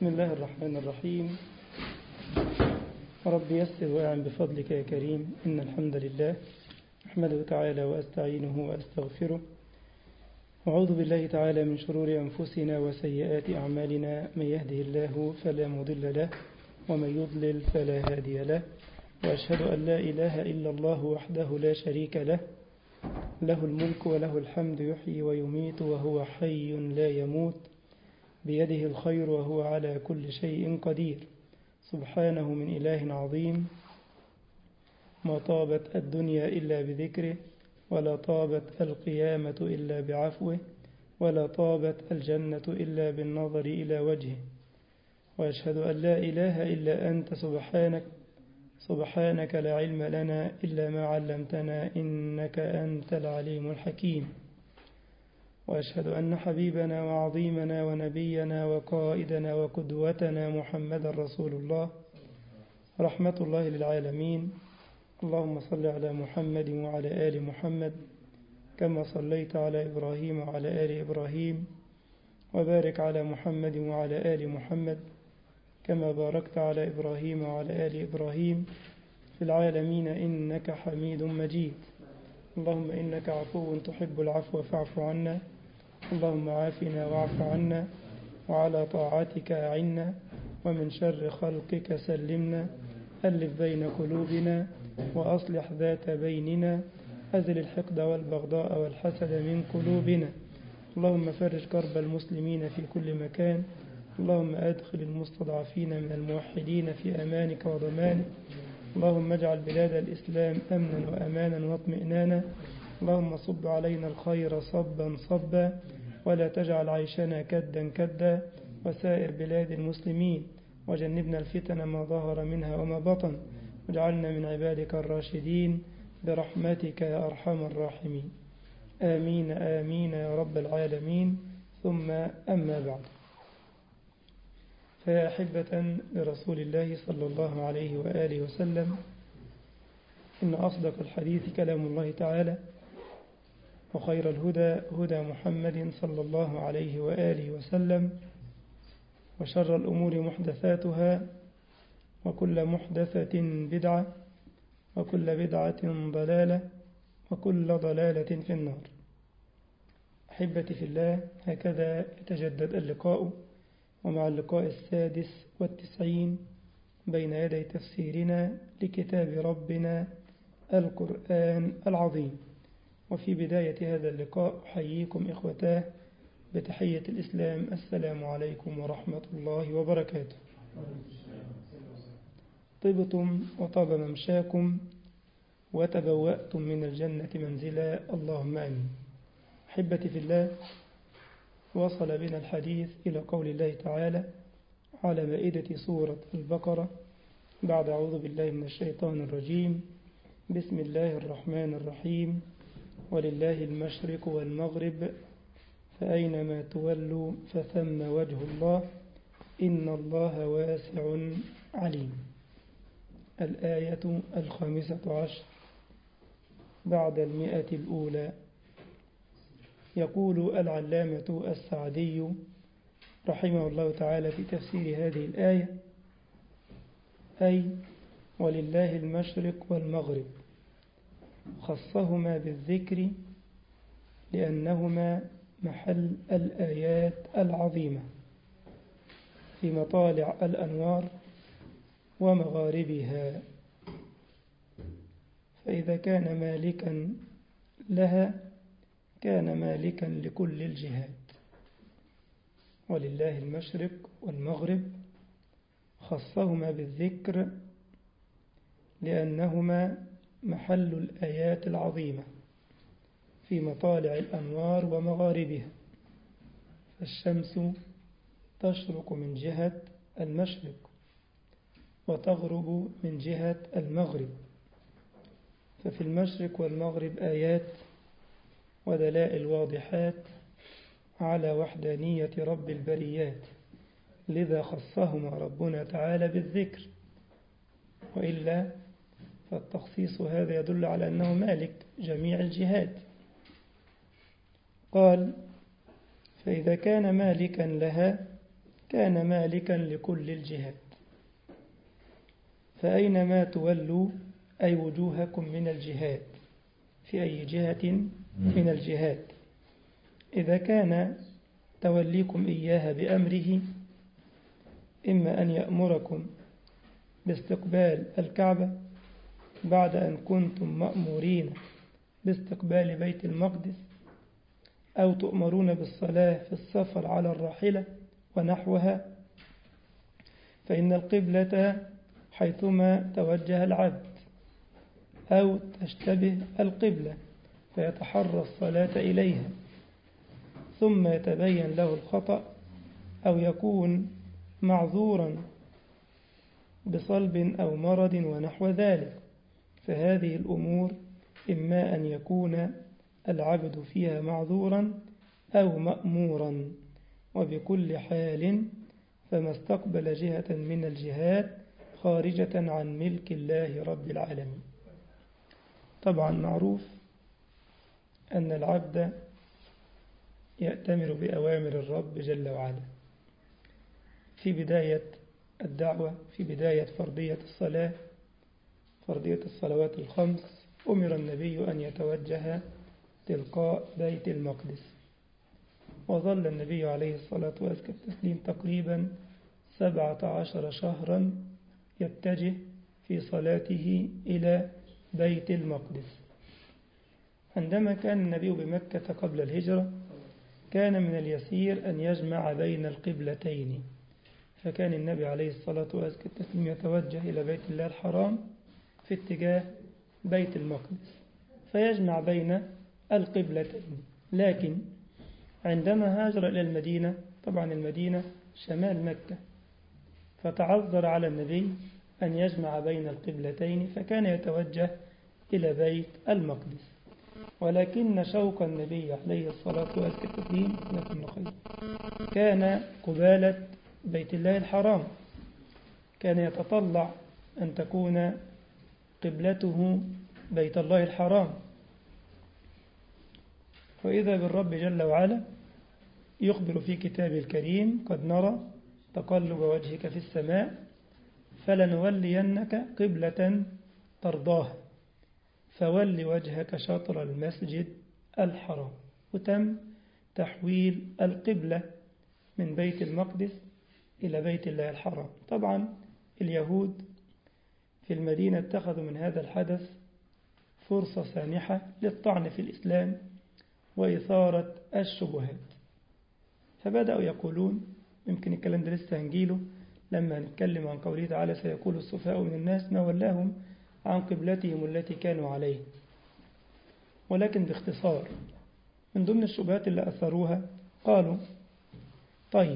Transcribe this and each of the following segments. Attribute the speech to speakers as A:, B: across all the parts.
A: بسم الله الرحمن الرحيم رب يسر واعن بفضلك يا كريم إن الحمد لله أحمده تعالى وأستعينه وأستغفره وأعوذ بالله تعالى من شرور أنفسنا وسيئات أعمالنا من يهده الله فلا مضل له ومن يضلل فلا هادي له وأشهد أن لا إله إلا الله وحده لا شريك له له الملك وله الحمد يحيي ويميت وهو حي لا يموت بيده الخير وهو على كل شيء قدير سبحانه من إله عظيم ما طابت الدنيا إلا بذكره ولا طابت القيامة إلا بعفوه ولا طابت الجنة إلا بالنظر إلى وجهه وأشهد أن لا إله إلا أنت سبحانك سبحانك لا علم لنا إلا ما علمتنا إنك أنت العليم الحكيم وأشهد أن حبيبنا وعظيمنا ونبينا وقائدنا وقدوتنا محمد رسول الله رحمة الله للعالمين اللهم صل على محمد وعلى آل محمد كما صليت على إبراهيم وعلى آل إبراهيم وبارك على محمد وعلى آل محمد كما باركت على إبراهيم وعلى آل إبراهيم في العالمين إنك حميد مجيد اللهم إنك عفو تحب العفو فاعف عنا اللهم عافنا واعف عنا وعلى طاعتك أعنا ومن شر خلقك سلمنا ألف بين قلوبنا وأصلح ذات بيننا أزل الحقد والبغضاء والحسد من قلوبنا اللهم فرج كرب المسلمين في كل مكان اللهم أدخل المستضعفين من الموحدين في أمانك وضمانك اللهم اجعل بلاد الإسلام أمنا وأمانا واطمئنانا اللهم صب علينا الخير صبا صبا ولا تجعل عيشنا كدا كدا وسائر بلاد المسلمين وجنبنا الفتن ما ظهر منها وما بطن واجعلنا من عبادك الراشدين برحمتك يا أرحم الراحمين آمين آمين يا رب العالمين ثم أما بعد فيا أحبة لرسول الله صلى الله عليه وآله وسلم إن أصدق الحديث كلام الله تعالى وخير الهدى هدى محمد صلى الله عليه وآله وسلم وشر الأمور محدثاتها وكل محدثة بدعة وكل بدعة ضلالة وكل ضلالة في النار أحبتي في الله هكذا يتجدد اللقاء ومع اللقاء السادس والتسعين بين يدي تفسيرنا لكتاب ربنا القرآن العظيم وفي بداية هذا اللقاء أحييكم إخوتاه بتحية الإسلام السلام عليكم ورحمة الله وبركاته طبتم وطاب ممشاكم وتبوأتم من الجنة منزلا اللهم آمين أحبتي في الله وصل بنا الحديث إلى قول الله تعالى على مائدة سورة البقرة بعد أعوذ بالله من الشيطان الرجيم بسم الله الرحمن الرحيم ولله المشرق والمغرب فأينما تولوا فثم وجه الله إن الله واسع عليم الآية الخامسة عشر بعد المئة الأولى يقول العلامة السعدي رحمه الله تعالى في تفسير هذه الآية أي ولله المشرق والمغرب خصهما بالذكر لأنهما محل الآيات العظيمة في مطالع الأنوار ومغاربها فإذا كان مالكا لها كان مالكا لكل الجهات ولله المشرق والمغرب خصهما بالذكر لأنهما محل الآيات العظيمة في مطالع الأنوار ومغاربها فالشمس تشرق من جهة المشرق وتغرب من جهة المغرب ففي المشرق والمغرب آيات ودلائل واضحات على وحدانية رب البريات لذا خصهما ربنا تعالى بالذكر وإلا فالتخصيص هذا يدل على أنه مالك جميع الجهات قال فإذا كان مالكا لها كان مالكا لكل الجهات فأينما تولوا أي وجوهكم من الجهات في أي جهة من الجهات إذا كان توليكم إياها بأمره إما أن يأمركم باستقبال الكعبة بعد أن كنتم مأمورين باستقبال بيت المقدس أو تؤمرون بالصلاة في السفر على الراحلة ونحوها فإن القبلة حيثما توجه العبد أو تشتبه القبلة فيتحرى الصلاة إليها ثم يتبين له الخطأ أو يكون معذورا بصلب أو مرض ونحو ذلك فهذه الأمور إما أن يكون العبد فيها معذورا أو مأمورا وبكل حال فما استقبل جهة من الجهات خارجة عن ملك الله رب العالمين طبعا معروف أن العبد يأتمر بأوامر الرب جل وعلا في بداية الدعوة في بداية فرضية الصلاة فرضية الصلوات الخمس أمر النبي أن يتوجه تلقاء بيت المقدس وظل النبي عليه الصلاة والتسليم تقريبا سبعة عشر شهرا يتجه في صلاته إلى بيت المقدس عندما كان النبي بمكة قبل الهجرة كان من اليسير أن يجمع بين القبلتين فكان النبي عليه الصلاة والسلام يتوجه إلى بيت الله الحرام في اتجاه بيت المقدس فيجمع بين القبلتين لكن عندما هاجر إلى المدينة طبعا المدينة شمال مكة فتعذر على النبي أن يجمع بين القبلتين فكان يتوجه إلى بيت المقدس ولكن شوق النبي عليه الصلاة والسلام كان قبالة بيت الله الحرام كان يتطلع أن تكون قبلته بيت الله الحرام وإذا بالرب جل وعلا يخبر في كتابه الكريم قد نرى تقلب وجهك في السماء فلنولينك قبلة ترضاها فول وجهك شطر المسجد الحرام وتم تحويل القبلة من بيت المقدس إلى بيت الله الحرام طبعا اليهود في المدينة اتخذوا من هذا الحدث فرصة سانحة للطعن في الإسلام وإثارة الشبهات فبدأوا يقولون يمكن الكلام ده لسه هنجيله لما نتكلم عن قوله تعالى سيقول السفهاء من الناس ما ولاهم عن قبلتهم التي كانوا عليه ولكن باختصار من ضمن الشبهات اللي أثروها قالوا طيب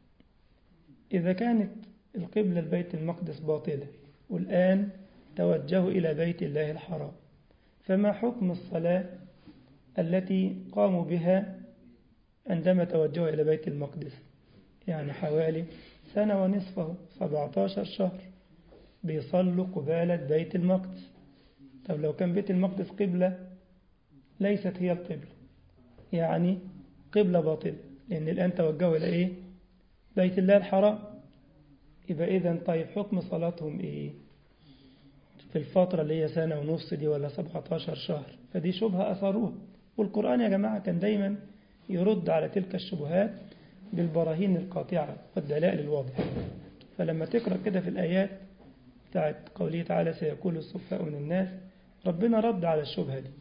A: إذا كانت القبلة البيت المقدس باطلة والآن توجهوا إلى بيت الله الحرام فما حكم الصلاة التي قاموا بها عندما توجهوا إلى بيت المقدس يعني حوالي سنة ونصفه 17 شهر بيصلوا قبالة بيت المقدس طب لو كان بيت المقدس قبلة ليست هي القبلة يعني قبلة باطلة لأن الآن توجهوا إلى إيه بيت الله الحرام يبقى إذا طيب حكم صلاتهم إيه في الفترة اللي هي سنة ونص دي ولا 17 شهر فدي شبهة أثروها والقرآن يا جماعة كان دايما يرد على تلك الشبهات بالبراهين القاطعة والدلائل الواضحة فلما تقرأ كده في الآيات بتاعت قوله تعالى سيقول السفهاء من الناس ربنا رد على الشبهة دي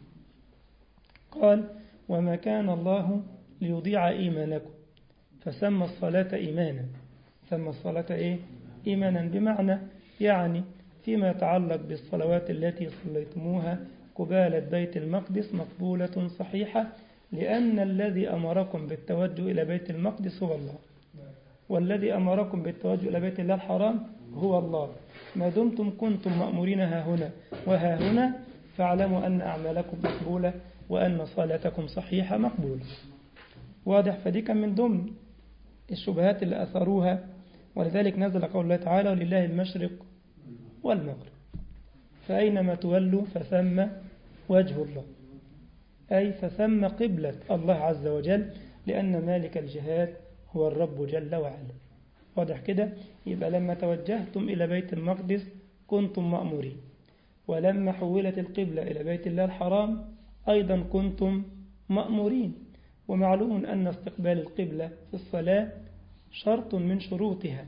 A: قال وما كان الله ليضيع إيمانكم فسمى الصلاة إيمانا سمى الصلاة إيه؟ إيمانا بمعنى يعني فيما يتعلق بالصلوات التي صليتموها قبالة بيت المقدس مقبولة صحيحة لأن الذي أمركم بالتوجه إلى بيت المقدس هو الله والذي أمركم بالتوجه إلى بيت الله الحرام هو الله ما دمتم كنتم مأمورين ها هنا وها هنا فاعلموا أن أعمالكم مقبولة وأن صلاتكم صحيحة مقبولة واضح فدي كان من ضمن الشبهات اللي أثروها ولذلك نزل قول الله تعالى ولله المشرق والمغرب فأينما تولوا فثم وجه الله أي فثم قبلة الله عز وجل لأن مالك الجهاد هو الرب جل وعلا واضح كده يبقى لما توجهتم إلى بيت المقدس كنتم مأمورين ولما حولت القبلة إلى بيت الله الحرام أيضا كنتم مأمورين ومعلوم أن استقبال القبلة في الصلاة شرط من شروطها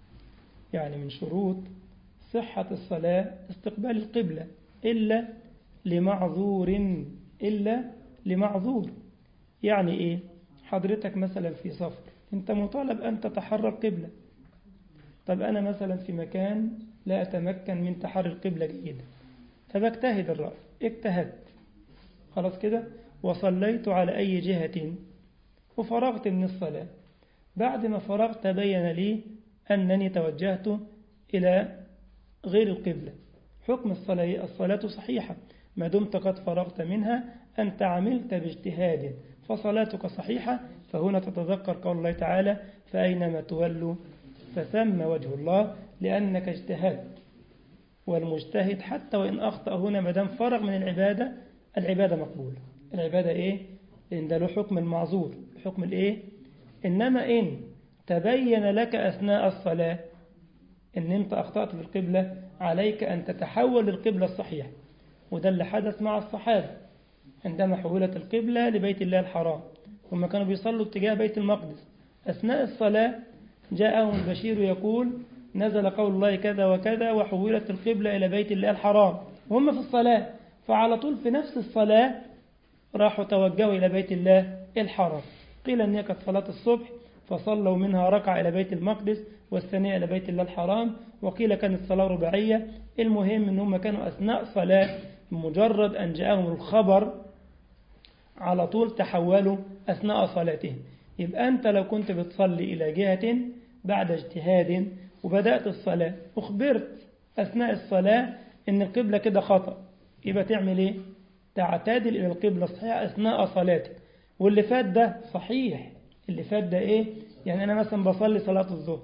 A: يعني من شروط صحة الصلاة استقبال القبلة إلا لمعذور إلا لمعذور يعني إيه حضرتك مثلا في سفر أنت مطالب أن تتحرى القبلة طب أنا مثلا في مكان لا أتمكن من تحري القبلة جيدا فبجتهد الرأي اجتهدت خلاص كده وصليت على أي جهة وفرغت من الصلاة بعد ما فرغت تبين لي أنني توجهت إلى غير القبلة حكم الصلاة, الصلاة صحيحة ما دمت قد فرغت منها أنت عملت باجتهاد فصلاتك صحيحة فهنا تتذكر قول الله تعالى فأينما تولوا فثم وجه الله لأنك اجتهدت والمجتهد حتى وإن أخطأ هنا مدام فرغ من العبادة العبادة مقبولة العبادة إيه؟ إن ده له حكم المعذور حكم الإيه؟ إنما إن تبين لك أثناء الصلاة إن أنت أخطأت في القبلة عليك أن تتحول للقبلة الصحيحة وده اللي حدث مع الصحابة عندما حولت القبلة لبيت الله الحرام هم كانوا بيصلوا اتجاه بيت المقدس أثناء الصلاة جاءهم البشير يقول نزل قول الله كذا وكذا وحولت القبلة إلى بيت الله الحرام وهم في الصلاة فعلى طول في نفس الصلاة راحوا توجهوا إلى بيت الله الحرام قيل أن هي كانت صلاة الصبح فصلوا منها ركعة إلى بيت المقدس والثانية إلى بيت الله الحرام وقيل كانت صلاة رباعية المهم أن هم كانوا أثناء صلاة مجرد أن جاءهم الخبر على طول تحولوا أثناء صلاتهم يبقى أنت لو كنت بتصلي إلى جهة بعد اجتهاد وبدأت الصلاة أخبرت أثناء الصلاة أن القبلة كده خطأ يبقى تعمل إيه؟ تعتدل إلى القبلة الصحيحة أثناء صلاتك واللي فات ده صحيح اللي فات ده إيه؟ يعني أنا مثلا بصلي صلاة الظهر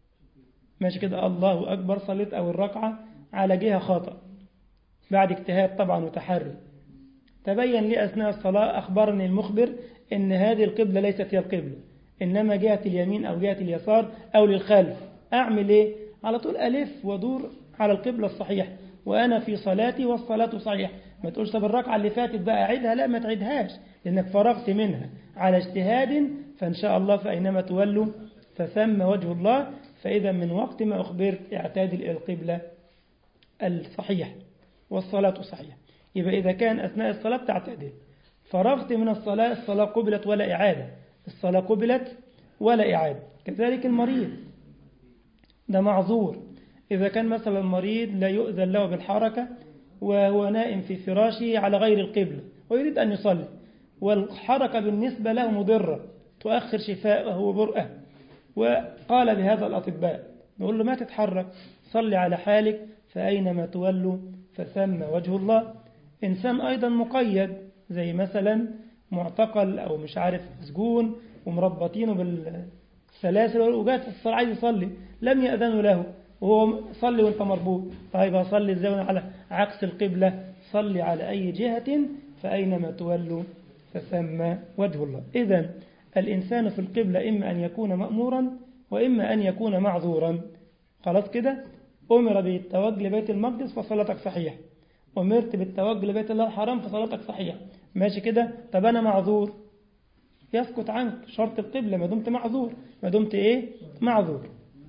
A: ماشي كده الله أكبر صليت أو الركعة على جهة خطأ بعد اجتهاد طبعا وتحري تبين لي أثناء الصلاة أخبرني المخبر أن هذه القبلة ليست هي القبلة إنما جهة اليمين أو جهة اليسار أو للخلف أعمل إيه؟ على طول ألف ودور على القبلة الصحيحة وأنا في صلاتي والصلاة صحيحة ما تقولش طب الركعة اللي فاتت بقى أعيدها لا ما تعيدهاش لأنك فرغت منها على اجتهاد فإن شاء الله فأينما تولوا فثم وجه الله فإذا من وقت ما أخبرت اعتادل إلى القبلة الصحيحة والصلاة صحيحة يبقى إذا كان أثناء الصلاة تعتدل فرغت من الصلاة الصلاة قبلت ولا إعادة الصلاة قبلت ولا إعادة كذلك المريض ده معذور إذا كان مثلا المريض لا يؤذن له بالحركة وهو نائم في فراشه على غير القبلة ويريد أن يصلي والحركة بالنسبة له مضرة تؤخر شفاءه وبرئه وقال بهذا الأطباء نقول له ما تتحرك صلي على حالك فأينما تولوا فثم وجه الله إنسان أيضا مقيد زي مثلا معتقل أو مش عارف مسجون ومربطينه بالسلاسل وجات الصلاة عايز يصلي لم يأذنوا له وهو صلي وانت مربوط طيب هصلي ازاي على عكس القبلة صلي على أي جهة فأينما تولوا فثم وجه الله إذا الإنسان في القبلة إما أن يكون مأمورا وإما أن يكون معذورا خلاص كده أمر بالتوجه لبيت المقدس فصلاتك صحيحة أمرت بالتوجه لبيت الله الحرام فصلاتك صحيحة ماشي كده طب أنا معذور يسكت عنك شرط القبلة ما دمت معذور ما دمت إيه معذور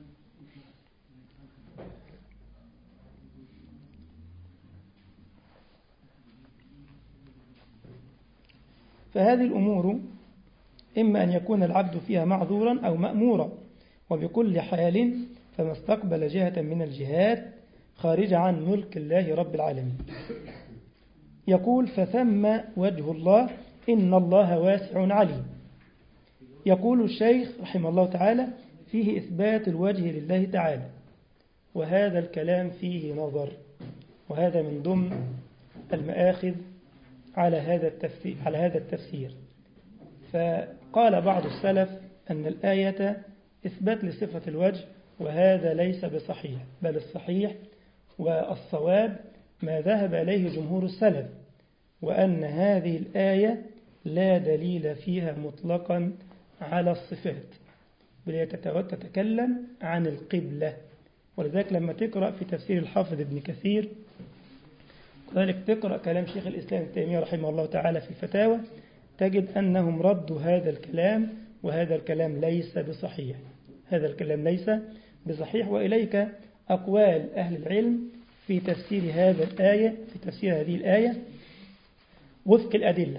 A: فهذه الأمور إما أن يكون العبد فيها معذورا أو مأمورا وبكل حال فما استقبل جهة من الجهات خارجة عن ملك الله رب العالمين يقول فثم وجه الله إن الله واسع عليم يقول الشيخ رحمه الله تعالى فيه إثبات الوجه لله تعالى وهذا الكلام فيه نظر وهذا من ضمن المآخذ على هذا التفسير على هذا التفسير فقال بعض السلف أن الآية إثبات لصفة الوجه وهذا ليس بصحيح بل الصحيح والصواب ما ذهب إليه جمهور السلف وأن هذه الآية لا دليل فيها مطلقا على الصفات بل تتكلم عن القبلة ولذلك لما تقرأ في تفسير الحافظ ابن كثير كذلك تقرأ كلام شيخ الإسلام ابن تيمية رحمه الله تعالى في الفتاوى تجد أنهم ردوا هذا الكلام وهذا الكلام ليس بصحيح هذا الكلام ليس بصحيح وإليك أقوال أهل العلم في تفسير هذا الآية في تفسير هذه الآية وفق الأدلة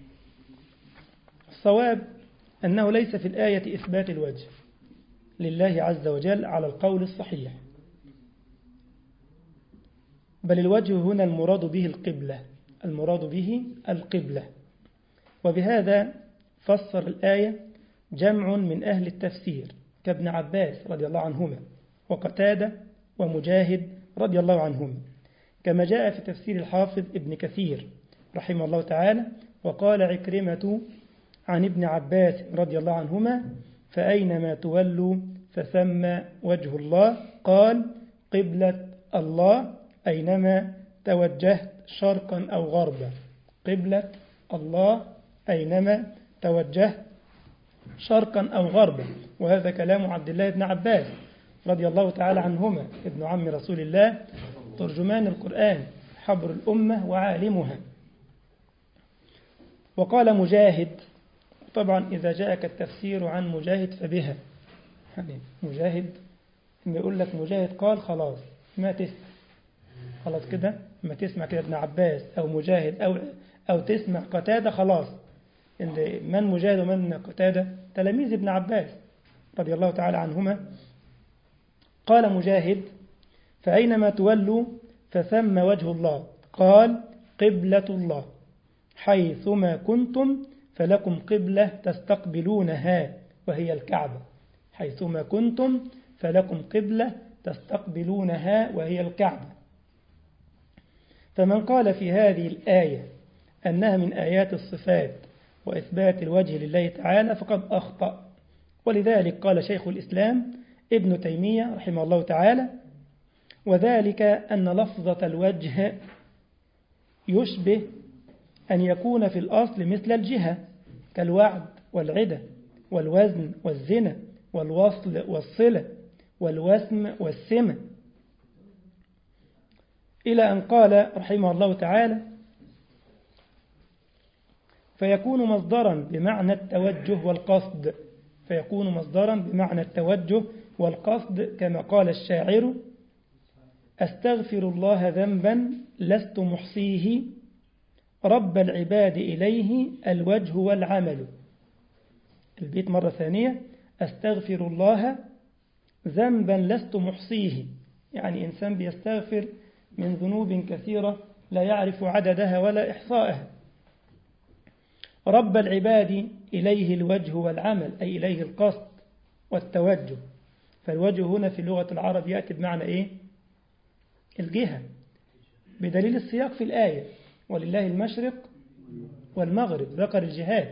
A: الصواب أنه ليس في الآية إثبات الوجه لله عز وجل على القول الصحيح بل الوجه هنا المراد به القبلة المراد به القبلة وبهذا فسر الآية جمع من أهل التفسير كابن عباس رضي الله عنهما وقتادة ومجاهد رضي الله عنهما كما جاء في تفسير الحافظ ابن كثير رحمه الله تعالى وقال عكرمة عن ابن عباس رضي الله عنهما فأينما تولوا فثم وجه الله قال قبلة الله أينما توجهت شرقا أو غربا قبلة الله أينما توجهت شرقا أو غربا وهذا كلام عبد الله بن عباس رضي الله تعالى عنهما ابن عم رسول الله ترجمان القرآن حبر الأمة وعالمها وقال مجاهد طبعا إذا جاءك التفسير عن مجاهد فبها يعني مجاهد لما يقول لك مجاهد قال خلاص ما تسمع خلاص كده ما تسمع كده ابن عباس أو مجاهد أو أو تسمع قتادة خلاص إن من مجاهد ومن قتادة تلاميذ ابن عباس رضي الله تعالى عنهما قال مجاهد فأينما تولوا فثم وجه الله قال قبلة الله حيثما كنتم فلكم قبلة تستقبلونها وهي الكعبة حيثما كنتم فلكم قبلة تستقبلونها وهي الكعبة فمن قال في هذه الآية أنها من آيات الصفات وإثبات الوجه لله تعالى فقد أخطأ ولذلك قال شيخ الإسلام ابن تيمية رحمه الله تعالى وذلك أن لفظة الوجه يشبه أن يكون في الأصل مثل الجهة كالوعد والعدة والوزن والزنا والوصل والصلة والوسم والسمة إلى أن قال رحمه الله تعالى فيكون مصدرا بمعنى التوجه والقصد فيكون مصدرا بمعنى التوجه والقصد كما قال الشاعر أستغفر الله ذنبا لست محصيه رب العباد إليه الوجه والعمل البيت مرة ثانية أستغفر الله ذنبا لست محصيه يعني إنسان بيستغفر من ذنوب كثيرة لا يعرف عددها ولا إحصائها رب العباد إليه الوجه والعمل أي إليه القصد والتوجه فالوجه هنا في لغة العرب يأتي بمعنى إيه الجهة بدليل السياق في الآية ولله المشرق والمغرب ذكر الجهاد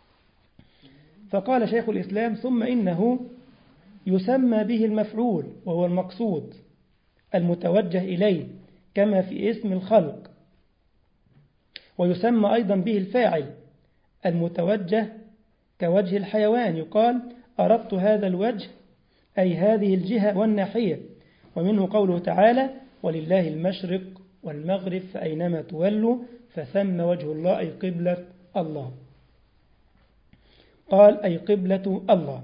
A: فقال شيخ الإسلام ثم إنه يسمى به المفعول وهو المقصود المتوجه إليه كما في اسم الخلق ويسمى أيضا به الفاعل المتوجه كوجه الحيوان يقال أردت هذا الوجه أي هذه الجهة والناحية ومنه قوله تعالى ولله المشرق والمغرب فأينما تولوا فثم وجه الله أي قبلة الله قال أي قبلة الله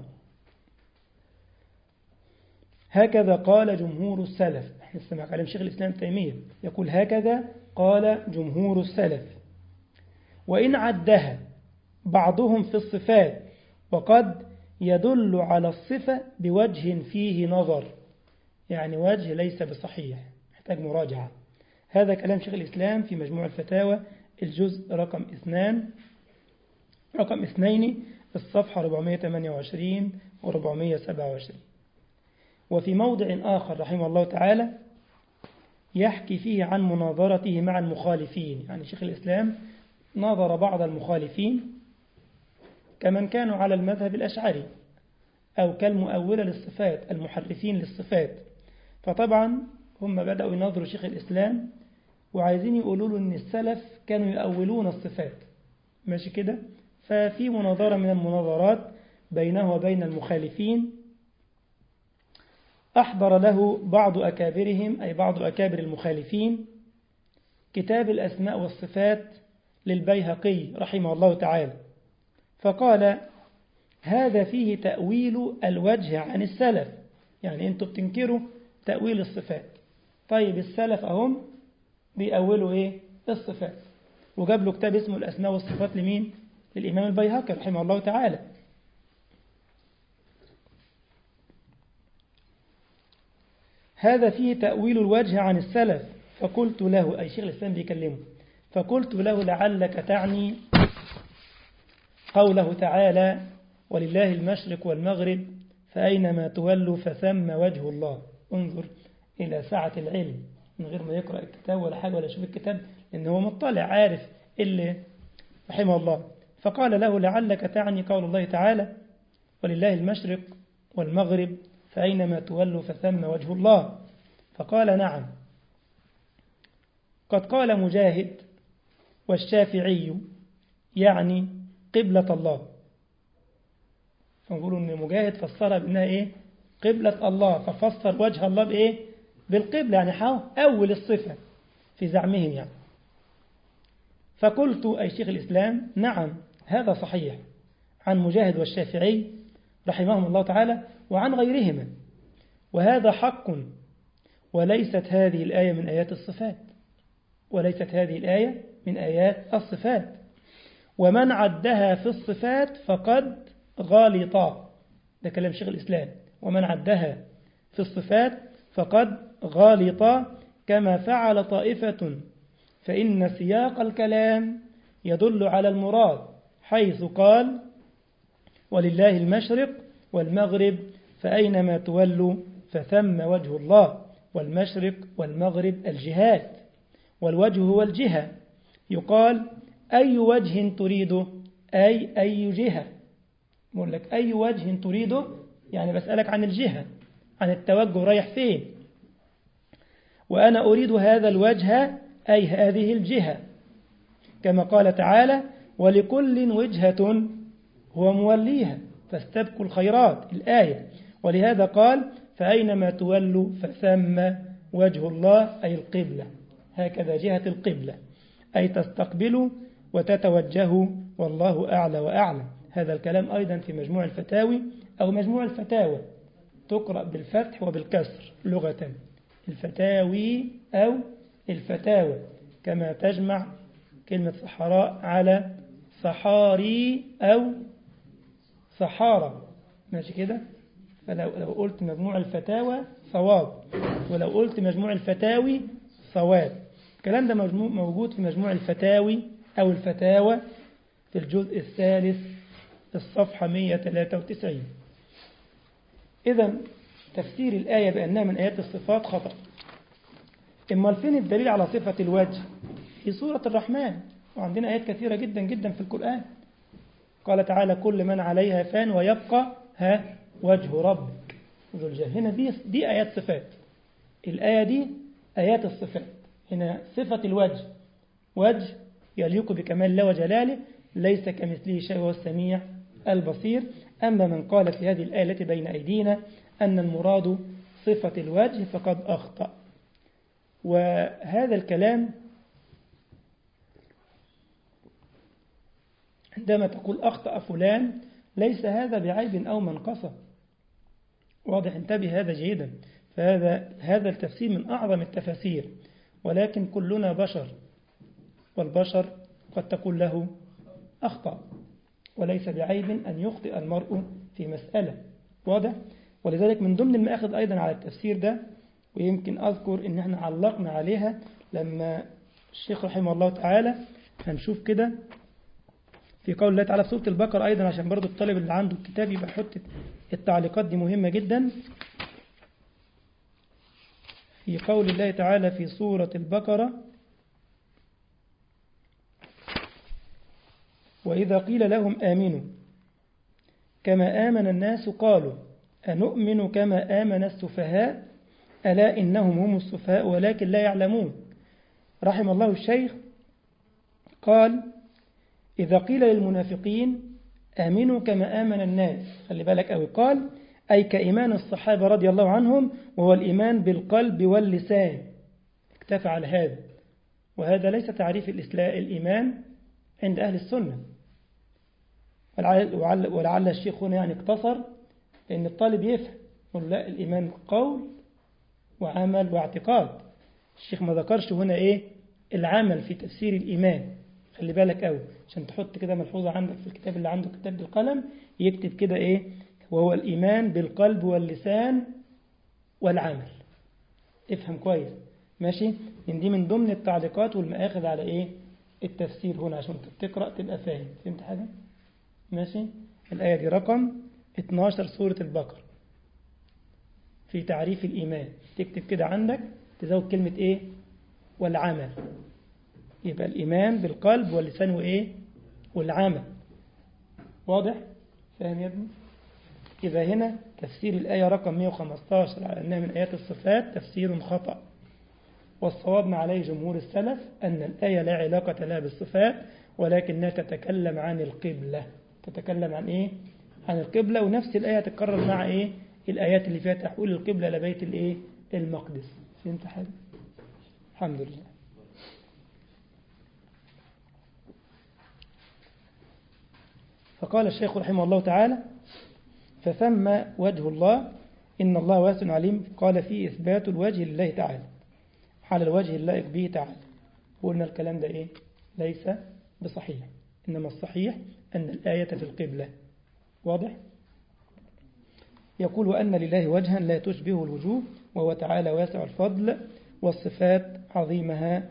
A: هكذا قال جمهور السلف احنا نستمع كلام شيخ الإسلام تيمية يقول هكذا قال جمهور السلف وإن عدها بعضهم في الصفات وقد يدل على الصفة بوجه فيه نظر يعني وجه ليس بصحيح محتاج مراجعة هذا كلام شيخ الإسلام في مجموع الفتاوى الجزء رقم اثنان رقم اثنين الصفحة 428 و 427 وفي موضع آخر رحمه الله تعالى يحكي فيه عن مناظرته مع المخالفين يعني شيخ الإسلام ناظر بعض المخالفين كمن كانوا على المذهب الأشعري أو كالمؤولة للصفات المحرفين للصفات فطبعا هم بدأوا يناظروا شيخ الإسلام وعايزين يقولوا له أن السلف كانوا يؤولون الصفات ماشي كده ففي مناظرة من المناظرات بينه وبين المخالفين أحضر له بعض أكابرهم أي بعض أكابر المخالفين كتاب الأسماء والصفات للبيهقي رحمه الله تعالى فقال هذا فيه تأويل الوجه عن السلف يعني أنتم بتنكروا تأويل الصفات طيب السلف أهم بيأولوا إيه الصفات وجاب له كتاب اسمه الأسماء والصفات لمين للإمام البيهقي رحمه الله تعالى هذا فيه تأويل الوجه عن السلف فقلت له أي شيخ الإسلام بيكلمه فقلت له لعلك تعني قوله تعالى ولله المشرق والمغرب فأينما تولوا فثم وجه الله انظر إلى سعة العلم من غير ما يقرأ الكتاب ولا حاجة ولا يشوف الكتاب لأنه هو مطلع عارف اللي رحمه الله فقال له لعلك تعني قول الله تعالى ولله المشرق والمغرب فأينما تولوا فثم وجه الله فقال نعم قد قال مجاهد والشافعي يعني قبلة الله فنقولوا أن مجاهد فسرها بأنها إيه قبلة الله ففسر وجه الله بإيه بالقبلة يعني حاول أول الصفة في زعمهم يعني فقلت أي شيخ الإسلام نعم هذا صحيح عن مجاهد والشافعي رحمهم الله تعالى وعن غيرهما وهذا حق وليست هذه الآية من آيات الصفات وليست هذه الآية من آيات الصفات ومن عدها في الصفات فقد غالطا ده كلام شيخ الإسلام ومن عدها في الصفات فقد غالطا كما فعل طائفة فإن سياق الكلام يدل على المراد حيث قال ولله المشرق والمغرب فأينما تولوا فثم وجه الله والمشرق والمغرب الجهات والوجه هو الجهة يقال أي وجه تريده أي أي جهة بقول لك أي وجه تريده يعني بسألك عن الجهة عن التوجه رايح فين وأنا أريد هذا الوجه أي هذه الجهة كما قال تعالى ولكل وجهة هو موليها فاستبقوا الخيرات الآية ولهذا قال فأينما تولوا فثم وجه الله أي القبلة هكذا جهة القبلة أي تستقبلوا وتتوجهوا والله أعلى وأعلم هذا الكلام أيضا في مجموع الفتاوي أو مجموع الفتاوى تقرأ بالفتح وبالكسر لغة الفتاوي أو الفتاوى كما تجمع كلمة صحراء على صحاري أو صحارى ماشي كده فلو لو قلت مجموع الفتاوى صواب ولو قلت مجموع الفتاوي صواب الكلام ده موجود في مجموع الفتاوي أو الفتاوى في الجزء الثالث الصفحة 193 إذا تفسير الآية بأنها من آيات الصفات خطأ إما فين الدليل على صفة الوجه في سورة الرحمن وعندنا آيات كثيرة جدا جدا في القرآن قال تعالى كل من عليها فان ويبقى ها وجه ربك ذو الجلال هنا دي, دي آيات صفات الآية دي آيات الصفات هنا صفة الوجه وجه يليق بكمال الله وجلاله ليس كمثله شيء وهو السميع البصير أما من قال في هذه الآية التي بين أيدينا أن المراد صفة الوجه فقد أخطأ وهذا الكلام عندما تقول أخطأ فلان ليس هذا بعيب أو منقصة واضح انتبه هذا جيدا فهذا هذا التفسير من أعظم التفاسير ولكن كلنا بشر والبشر قد تكون له أخطأ وليس بعيب أن يخطئ المرء في مسألة واضح ولذلك من ضمن المأخذ أيضا على التفسير ده ويمكن أذكر إن احنا علقنا عليها لما الشيخ رحمه الله تعالى هنشوف كده في قول الله تعالى في سورة البقرة أيضا عشان برضو الطالب اللي عنده الكتاب يبقى يحط التعليقات دي مهمة جدا في قول الله تعالى في سورة البقرة وإذا قيل لهم آمنوا كما آمن الناس قالوا أنؤمن كما آمن السفهاء ألا إنهم هم السفهاء ولكن لا يعلمون رحم الله الشيخ قال إذا قيل للمنافقين آمنوا كما آمن الناس خلي بالك أوي قال أي كإيمان الصحابة رضي الله عنهم وهو الإيمان بالقلب واللسان اكتفى على هذا وهذا ليس تعريف الإسلام الإيمان عند أهل السنة ولعل, ولعل الشيخ هنا يعني اقتصر لأن الطالب يفهم يقول لا الإيمان قول وعمل واعتقاد الشيخ ما ذكرش هنا إيه العمل في تفسير الإيمان خلي بالك قوي عشان تحط كده ملحوظة عندك في الكتاب اللي عنده كتاب بالقلم يكتب كده إيه وهو الإيمان بالقلب واللسان والعمل افهم كويس ماشي من دي من ضمن التعليقات والمآخذ على إيه التفسير هنا عشان تقرأ تبقى فاهم فهمت حاجة ماشي الآية دي رقم 12 سورة البقرة في تعريف الإيمان تكتب كده عندك تزود كلمة إيه والعمل يبقى الإيمان بالقلب واللسان وإيه والعمل واضح فاهم يا ابني يبقى هنا تفسير الآية رقم 115 على أنها من آيات الصفات تفسير خطأ والصواب ما عليه جمهور السلف أن الآية لا علاقة لها بالصفات ولكنها تتكلم عن القبلة تتكلم عن إيه؟ عن القبلة ونفس الآية تتكرر مع إيه؟ الآيات اللي فيها تحويل القبلة إلى بيت الإيه؟ المقدس فهمت حاجة؟ الحمد لله فقال الشيخ رحمه الله تعالى فثم وجه الله إن الله واسع عليم قال فيه إثبات الوجه لله تعالى على الوجه اللائق به تعالى قلنا الكلام ده إيه ليس بصحيح إنما الصحيح أن الآية في القبلة واضح يقول وأن لله وجها لا تشبه الوجوه وهو تعالى واسع الفضل والصفات عظيمها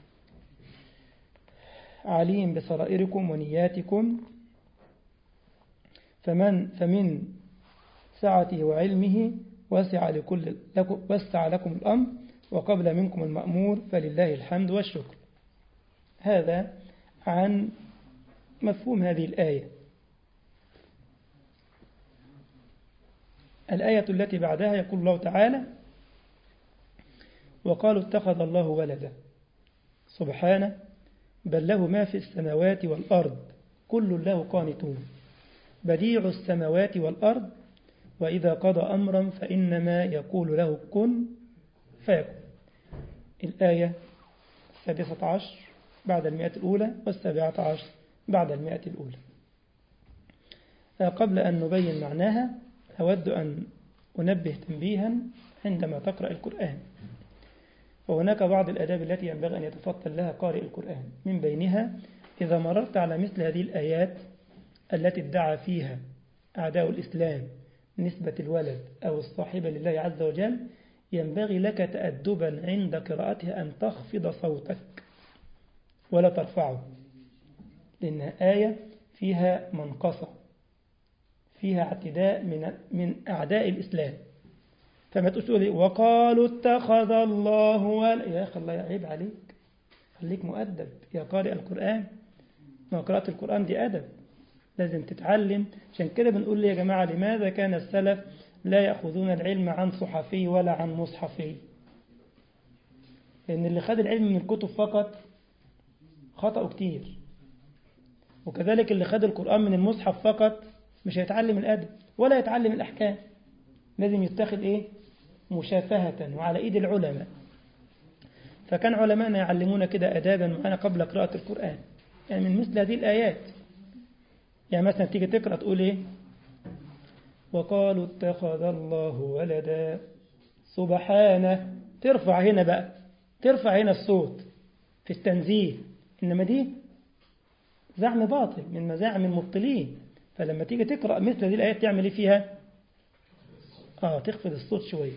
A: عليم بسرائركم ونياتكم فمن فمن سعته وعلمه وسع لكل لكم وسع لكم الأمر وقبل منكم المأمور فلله الحمد والشكر هذا عن مفهوم هذه الآية الآية التي بعدها يقول الله تعالى وقالوا اتخذ الله ولدا سبحانه بل له ما في السماوات والأرض كل له قانتون بديع السماوات والأرض وإذا قضى أمرا فإنما يقول له كن فيكون الآية السادسة عشر بعد المئة الأولى والسابعة عشر بعد المئة الأولى قبل أن نبين معناها أود أن أنبه تنبيها عندما تقرأ القرآن وهناك بعض الأداب التي ينبغي أن يتفطن لها قارئ القرآن من بينها إذا مررت على مثل هذه الآيات التي ادعى فيها أعداء الإسلام نسبة الولد أو الصاحبة لله عز وجل ينبغي لك تأدبا عند قراءتها أن تخفض صوتك ولا ترفعه لأنها آية فيها منقصة فيها اعتداء من من أعداء الإسلام فما تقول وقالوا اتخذ الله ولا يا أخي الله يعيب عليك خليك مؤدب يا قارئ القرآن ما قراءة القرآن دي أدب لازم تتعلم عشان كده بنقول يا جماعة لماذا كان السلف لا يأخذون العلم عن صحفي ولا عن مصحفي لأن اللي خد العلم من الكتب فقط خطأ كتير وكذلك اللي خد القرآن من المصحف فقط مش هيتعلم الأدب ولا يتعلم الأحكام لازم يتخذ إيه مشافهة وعلى إيد العلماء فكان علماءنا يعلمونا كده أدابا معنا قبل قراءة القرآن يعني من مثل هذه الآيات يعني مثلا تيجي تقرأ تقول إيه وقالوا اتخذ الله ولدا سبحانه ترفع هنا بقى ترفع هنا الصوت في التنزيه إنما دي زعم باطل من مزاعم المبطلين فلما تيجي تقرأ مثل هذه الآيات تعمل إيه فيها آه تخفض الصوت شوية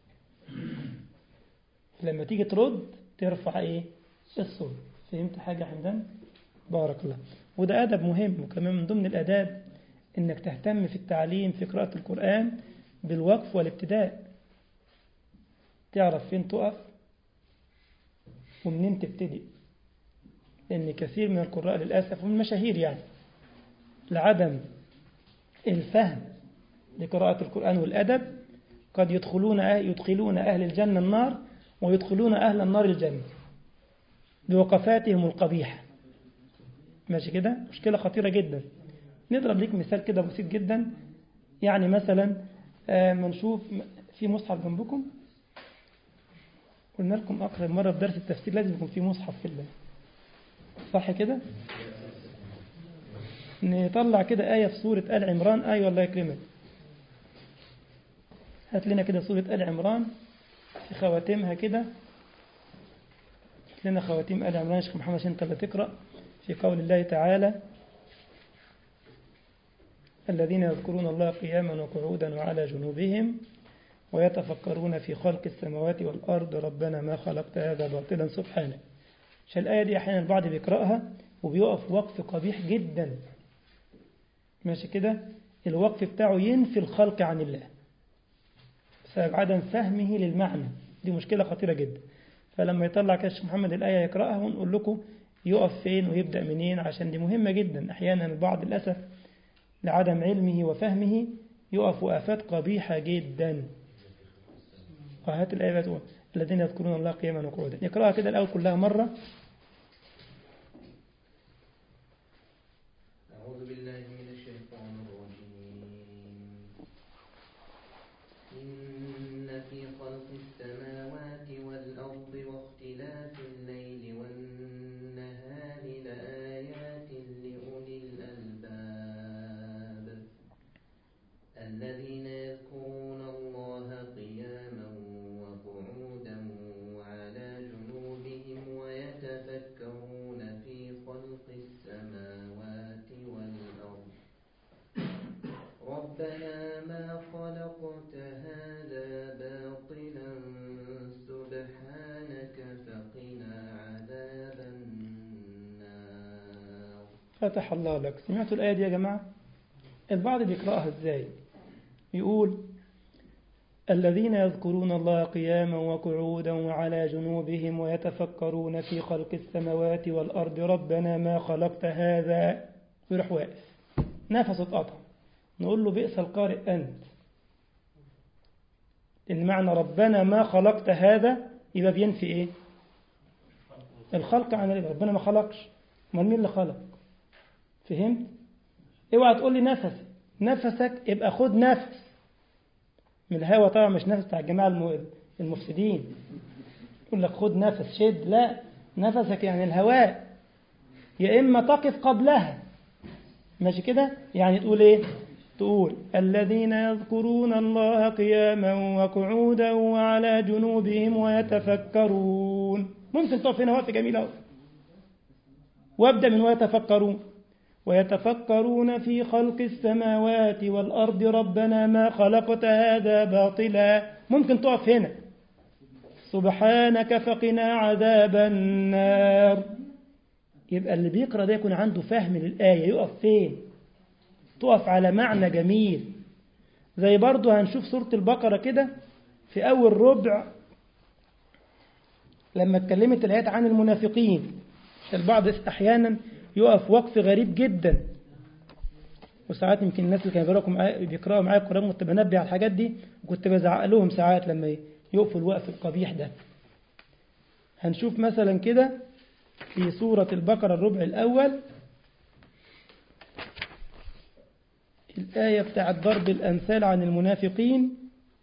A: لما تيجي ترد ترفع إيه الصوت فهمت حاجة حمدان بارك الله وده أدب مهم وكمان من ضمن الأداب إنك تهتم في التعليم في قراءة القرآن بالوقف والابتداء تعرف فين تقف ومنين تبتدي لأن كثير من القراء للأسف ومن المشاهير يعني لعدم الفهم لقراءة القرآن والأدب قد يدخلون أهل يدخلون أهل الجنة النار ويدخلون أهل النار الجنة بوقفاتهم القبيحة ماشي كده مشكلة خطيرة جدا نضرب لك مثال كده بسيط جدا يعني مثلا ما نشوف في مصحف جنبكم قلنا لكم أقرب مرة في درس التفسير لازم يكون في مصحف في الله صح كده نطلع كده آية في سورة آل عمران آية والله يكرمك هات لنا كده سورة آل عمران في خواتمها كده هات لنا خواتيم آل عمران شيخ محمد عشان انت اللي تقرأ في قول الله تعالى الذين يذكرون الله قياما وقعودا وعلى جنوبهم ويتفكرون في خلق السماوات والأرض ربنا ما خلقت هذا باطلا سبحانك عشان الآية دي أحيانا البعض بيقرأها وبيقف وقف قبيح جدا ماشي كده الوقف بتاعه ينفي الخلق عن الله بسبب عدم فهمه للمعنى دي مشكلة خطيرة جدا فلما يطلع كاش محمد الآية يقرأها ونقول لكم يقف فين ويبدأ منين عشان دي مهمة جدا أحيانا البعض للأسف لعدم علمه وفهمه يقف وقفات قبيحة جدا وهات الآية بتقول الذين يذكرون الله قياما وقعودا نقرأها كده الأول كلها مرة
B: أعوذ بالله من الشيطان الرجيم إن في خلق السماوات والأرض واختلاف الليل والنهار لآيات لأولي الألباب الذين يذكرون الله قياما وقعودا وعلى جنوبهم ويتفكرون في خلق السماوات والأرض ربنا ما خلقت هذا باطلا سبحانك فقنا عذاب النار
A: فتح الله لك سمعتوا الآية دي يا جماعة البعض بيقرأها ازاي يقول الذين يذكرون الله قياما وقعودا وعلى جنوبهم ويتفكرون في خلق السماوات والأرض ربنا ما خلقت هذا ويروح واقف نفسه اتقطع نقول له بئس القارئ أنت إن معنى ربنا ما خلقت هذا يبقى بينفي إيه الخلق عن الله ربنا ما خلقش امال مين اللي خلق فهمت اوعى تقول لي نفسي نفسك يبقى خد نفس من الهوا طبعا مش نفس بتاع الجماعة الم- المفسدين يقول لك خد نفس شد لا نفسك يعني الهواء يا إما تقف قبلها ماشي كده يعني تقول إيه تقول الذين يذكرون الله قياما وقعودا وعلى جنوبهم ويتفكرون ممكن تقف هنا وقت جميل أوي وابدأ من ويتفكرون ويتفكرون في خلق السماوات والأرض ربنا ما خلقت هذا باطلا ممكن تقف هنا سبحانك فقنا عذاب النار يبقى اللي بيقرأ ده يكون عنده فهم للآية يقف فين تقف على معنى جميل زي برضو هنشوف سورة البقرة كده في أول ربع لما اتكلمت الآيات عن المنافقين البعض أحيانا يقف وقف غريب جدا وساعات يمكن الناس اللي كانوا بيقراوا معايا بيقراوا معايا القرآن كنت بنبه على الحاجات دي وكنت بزعق لهم ساعات لما يقفوا الوقف القبيح ده هنشوف مثلا كده في سورة البقرة الربع الأول الآية بتاعت ضرب الأمثال عن المنافقين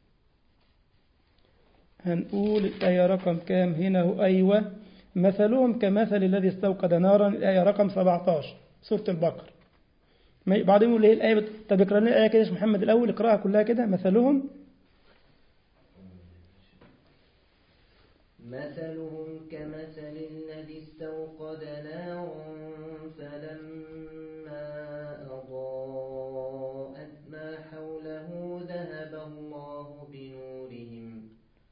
A: هنقول الآية رقم كام هنا هو أيوة مثلهم كمثل الذي استوقد نارا الآية رقم 17 سورة البقرة ما- بعضهم يقول ايه الآية بت... طب اقرا لنا الآية كده يا شيخ محمد الأول اقراها كلها كده مثلهم
B: مثلهم كمثل الذي استوقد نارا فلما أضاءت ما حوله ذهب الله بنورهم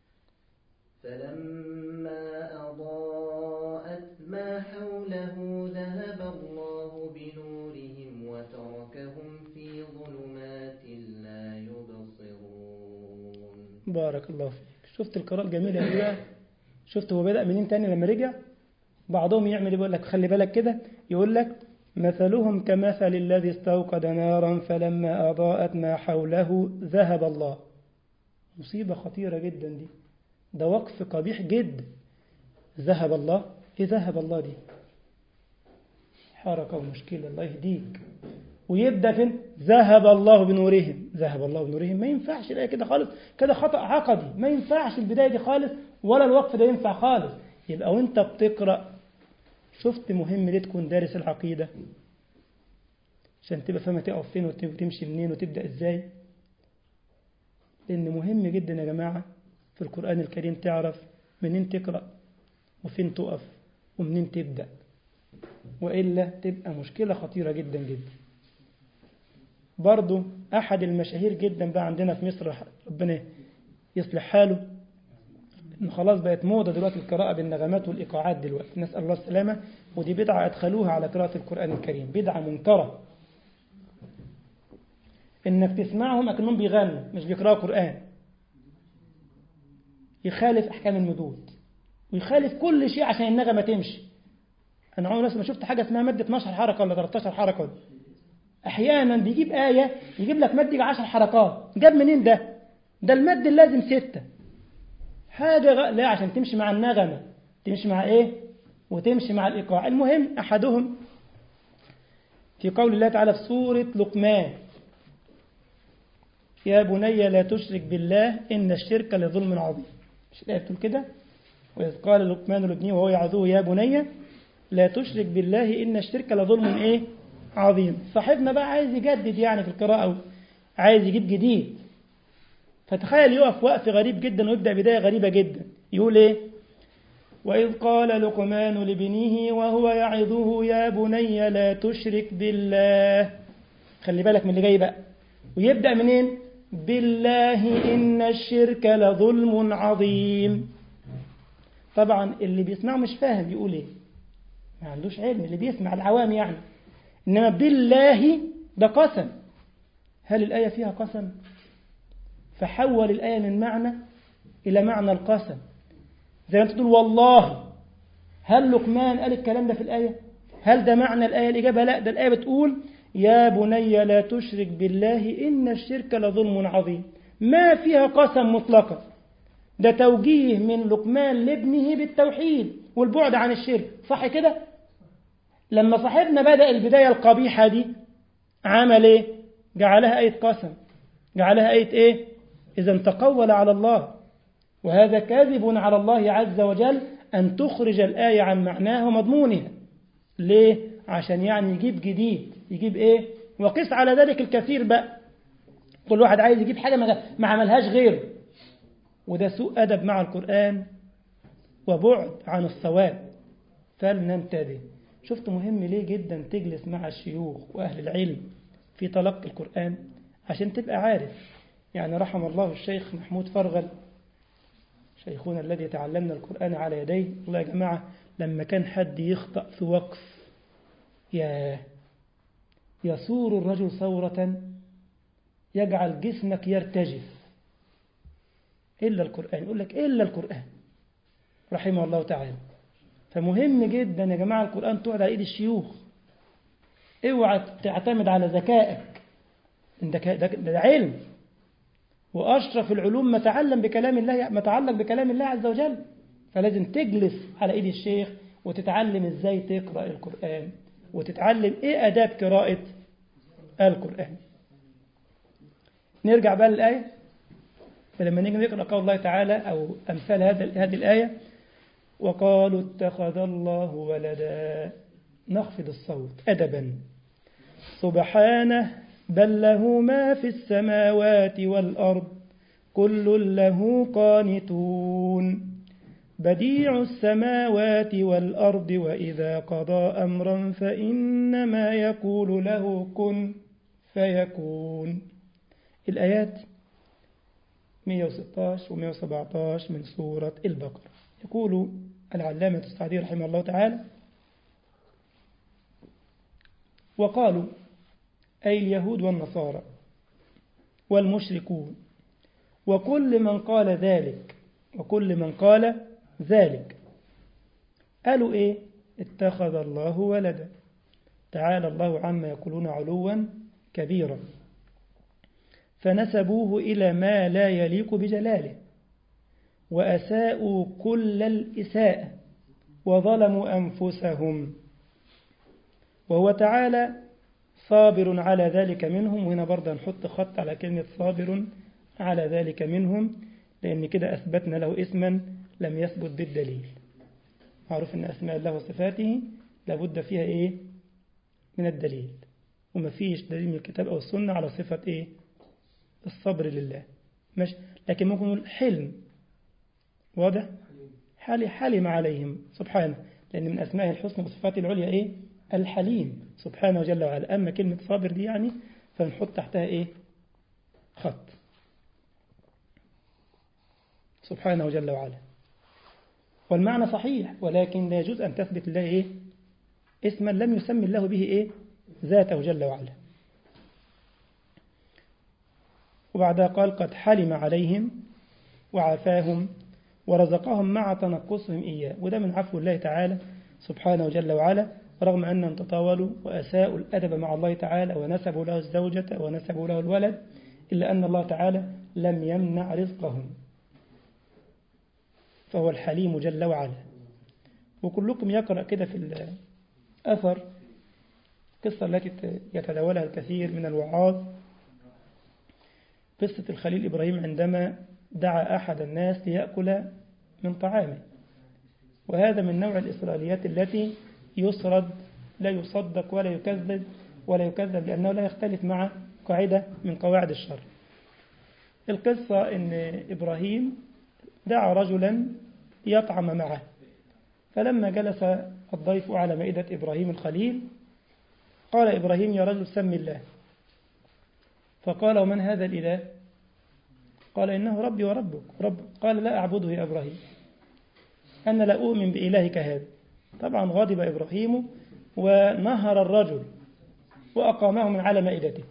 B: فلما أضاءت ما حوله ذهب الله بنورهم وتركهم في ظلمات لا يبصرون
A: بارك الله فيك شفت القراءة الجميلة دي بقى شفت هو بدأ منين تاني لما رجع بعضهم يعمل إيه؟ يقول لك خلي بالك كده يقول لك مثلهم كمثل الذي استوقد نارا فلما أضاءت ما حوله ذهب الله مصيبة خطيرة جدا دي ده وقف قبيح جدا ذهب الله ايه ذهب الله دي حركة ومشكلة الله يهديك ويبدأ فين ذهب الله بنورهم ذهب الله بنورهم ما ينفعش الآية كده خالص كده خطأ عقدي ما ينفعش البداية دي خالص ولا الوقف ده ينفع خالص يبقى وانت بتقرأ شفت مهم ليه تكون دارس العقيدة عشان تبقى فاهمة تقف فين وتمشي منين وتبدأ ازاي لأن مهم جدا يا جماعة في القرآن الكريم تعرف منين تقرأ وفين تقف ومنين تبدأ وإلا تبقى مشكلة خطيرة جدا جدا برضو أحد المشاهير جدا بقى عندنا في مصر ربنا يصلح حاله إن خلاص بقت موضة دلوقتي القراءة بالنغمات والإيقاعات دلوقتي نسأل الله السلامة ودي بدعة أدخلوها على قراءة القرآن الكريم بدعة منكرة إنك تسمعهم أكنهم بيغنوا مش بيقرأوا قرآن يخالف أحكام المدود ويخالف كل شيء عشان النغمة تمشي أنا عمري ما شفت حاجة اسمها مادة 12 حركة ولا 13 حركة أحيانا بيجيب آية يجيب لك مادة 10 حركات جاب منين ده؟ ده المد لازم ستة حاجة غ... لا عشان تمشي مع النغمة تمشي مع إيه؟ وتمشي مع الإيقاع المهم أحدهم في قول الله تعالى في سورة لقمان يا بني لا تشرك بالله إن الشرك لظلم عظيم مش الآية بتقول كده وإذ قال لقمان لابنه وهو يعظه يا بني لا تشرك بالله إن الشرك لظلم إيه عظيم صاحبنا بقى عايز يجدد يعني في القراءة عايز يجيب جديد فتخيل يقف وقف غريب جدا ويبدأ بداية غريبة جدا يقول إيه وإذ قال لقمان لابنه وهو يعظه يا بني لا تشرك بالله خلي بالك من اللي جاي بقى ويبدأ منين بالله إن الشرك لظلم عظيم طبعا اللي بيسمعه مش فاهم يقول ايه ما عندوش علم اللي بيسمع العوام يعني إنما بالله ده قسم هل الآية فيها قسم فحول الآية من معنى إلى معنى القسم زي ما أنت تقول والله هل لقمان قال الكلام ده في الآية هل ده معنى الآية الإجابة لا ده الآية بتقول يا بني لا تشرك بالله إن الشرك لظلم عظيم ما فيها قسم مطلقا ده توجيه من لقمان لابنه بالتوحيد والبعد عن الشرك صح كده لما صاحبنا بدأ البداية القبيحة دي عمل ايه جعلها آية قسم جعلها آية ايه إذا تقول على الله وهذا كاذب على الله عز وجل أن تخرج الآية عن معناها ومضمونها ليه عشان يعني يجيب جديد يجيب ايه وقس على ذلك الكثير بقى كل واحد عايز يجيب حاجة ما عملهاش غيره وده سوء أدب مع القرآن وبعد عن الصواب فلننتبه شفت مهم ليه جدا تجلس مع الشيوخ وأهل العلم في تلقي القرآن عشان تبقى عارف يعني رحم الله الشيخ محمود فرغل شيخنا الذي تعلمنا القرآن على يديه الله يا جماعة لما كان حد يخطأ في وقف يا يصور الرجل ثورة يجعل جسمك يرتجف إلا القرآن يقول لك إلا القرآن رحمه الله تعالى فمهم جدا يا جماعة القرآن تقعد على إيد الشيوخ اوعى تعتمد على ذكائك ده, ده, ده علم وأشرف العلوم ما تعلم بكلام الله ما تعلق بكلام الله عز وجل فلازم تجلس على إيد الشيخ وتتعلم إزاي تقرأ القرآن وتتعلم إيه أداب قراءة القرآن نرجع بقى للآية فلما نيجي نقرأ قول الله تعالى أو أمثال هذا هذه الآية وقالوا اتخذ الله ولدا نخفض الصوت أدبا سبحانه بل له ما في السماوات والأرض كل له قانتون بديع السماوات والأرض وإذا قضى أمرا فإنما يقول له كن فيكون الآيات 116 و 117 من سورة البقرة يقول العلامة السعدي رحمه الله تعالى وقالوا أي اليهود والنصارى والمشركون وكل من قال ذلك وكل من قال ذلك قالوا إيه اتخذ الله ولدا تعالى الله عما يقولون علوا كبيرا فنسبوه إلى ما لا يليق بجلاله وأساءوا كل الإساءة وظلموا أنفسهم وهو تعالى صابر على ذلك منهم وهنا برضه نحط خط على كلمة صابر على ذلك منهم لأن كده أثبتنا له اسما لم يثبت بالدليل معروف أن أسماء الله وصفاته لابد فيها إيه من الدليل وما فيش دليل من الكتاب أو السنة على صفة إيه الصبر لله مش لكن ممكن نقول حلم واضح حالي حلم عليهم سبحانه لأن من أسماء الحسنى وصفاته العليا إيه الحليم سبحانه جل وعلا أما كلمة صابر دي يعني فنحط تحتها إيه خط سبحانه جل وعلا والمعنى صحيح ولكن لا يجوز أن تثبت الله إيه اسما لم يسمي الله به إيه ذاته جل وعلا وبعدها قال قد حلم عليهم وعافاهم ورزقهم مع تنقصهم إياه وده من عفو الله تعالى سبحانه جل وعلا رغم أنهم تطاولوا وأساءوا الأدب مع الله تعالى ونسبوا له الزوجة ونسبوا له الولد إلا أن الله تعالى لم يمنع رزقهم فهو الحليم جل وعلا وكلكم يقرأ كده في الأثر قصة التي يتداولها الكثير من الوعاظ قصة الخليل إبراهيم عندما دعا أحد الناس ليأكل من طعامه وهذا من نوع الإسرائيليات التي يسرد لا يصدق ولا يكذب ولا يكذب لأنه لا يختلف مع قاعدة من قواعد الشر القصة أن إبراهيم دعا رجلا يطعم معه فلما جلس الضيف على مائدة إبراهيم الخليل قال إبراهيم يا رجل سم الله فقال ومن هذا الإله قال إنه ربي وربك رب قال لا أعبده يا إبراهيم أنا لا أؤمن بإلهك هذا طبعا غضب إبراهيم ونهر الرجل وأقامه من على مائدته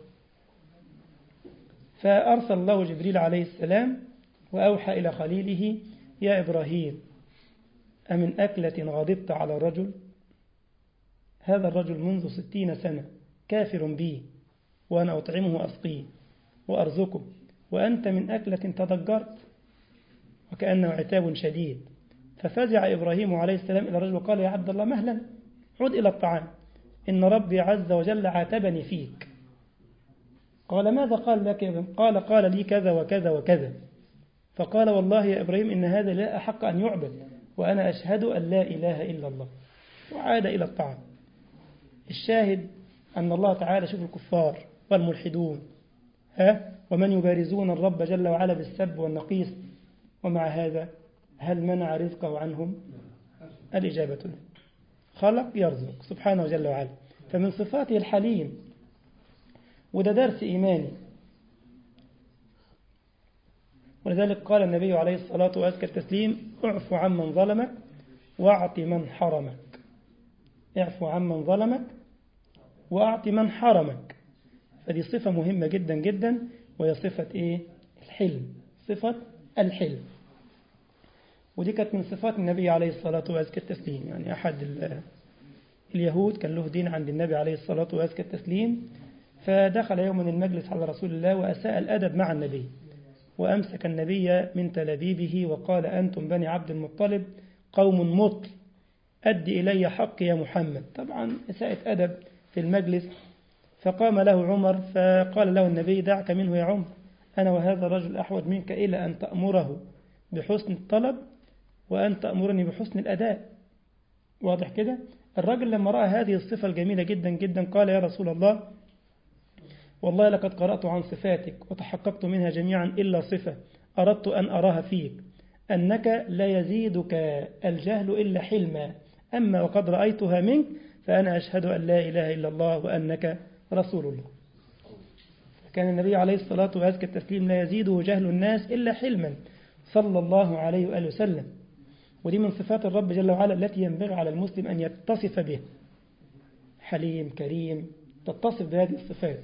A: فأرسل الله جبريل عليه السلام وأوحى إلى خليله يا إبراهيم أمن أكلة غضبت على الرجل هذا الرجل منذ ستين سنة كافر بي وأنا أطعمه وأسقيه وأرزقه وأنت من أكلة تضجرت وكأنه عتاب شديد ففزع إبراهيم عليه السلام إلى الرجل وقال يا عبد الله مهلا عد إلى الطعام إن ربي عز وجل عاتبني فيك قال ماذا قال لك يا ابن قال قال لي كذا وكذا وكذا فقال والله يا إبراهيم إن هذا لا أحق أن يعبد وأنا أشهد أن لا إله إلا الله وعاد إلى الطعام الشاهد أن الله تعالى شوف الكفار والملحدون ها ومن يبارزون الرب جل وعلا بالسب والنقيص ومع هذا هل منع رزقه عنهم الإجابة له خلق يرزق سبحانه جل وعلا فمن صفاته الحليم وده درس إيماني ولذلك قال النبي عليه الصلاة وأزكى التسليم اعفو عمن ظلمك واعط من حرمك اعفو عمن ظلمك واعط من حرمك فدي صفة مهمة جدا جدا وهي صفة إيه؟ الحلم صفة الحلم ودي كانت من صفات النبي عليه الصلاة وأزكى التسليم يعني أحد اليهود كان له دين عند النبي عليه الصلاة وأزكى التسليم فدخل يوما المجلس على رسول الله وأساء الأدب مع النبي وأمسك النبي من تلابيبه وقال أنتم بني عبد المطلب قوم مطل أد إلي حق يا محمد طبعا إساءة أدب في المجلس فقام له عمر فقال له النبي دعك منه يا عمر أنا وهذا الرجل أحوج منك إلى أن تأمره بحسن الطلب وأن تأمرني بحسن الأداء واضح كده الرجل لما رأى هذه الصفة الجميلة جدا جدا قال يا رسول الله والله لقد قرأت عن صفاتك وتحققت منها جميعا إلا صفة أردت أن أراها فيك أنك لا يزيدك الجهل إلا حلما أما وقد رأيتها منك فأنا أشهد أن لا إله إلا الله وأنك رسول الله كان النبي عليه الصلاة وأزكى التسليم لا يزيده جهل الناس إلا حلما صلى الله عليه وآله وسلم ودي من صفات الرب جل وعلا التي ينبغي على المسلم أن يتصف به حليم كريم تتصف بهذه الصفات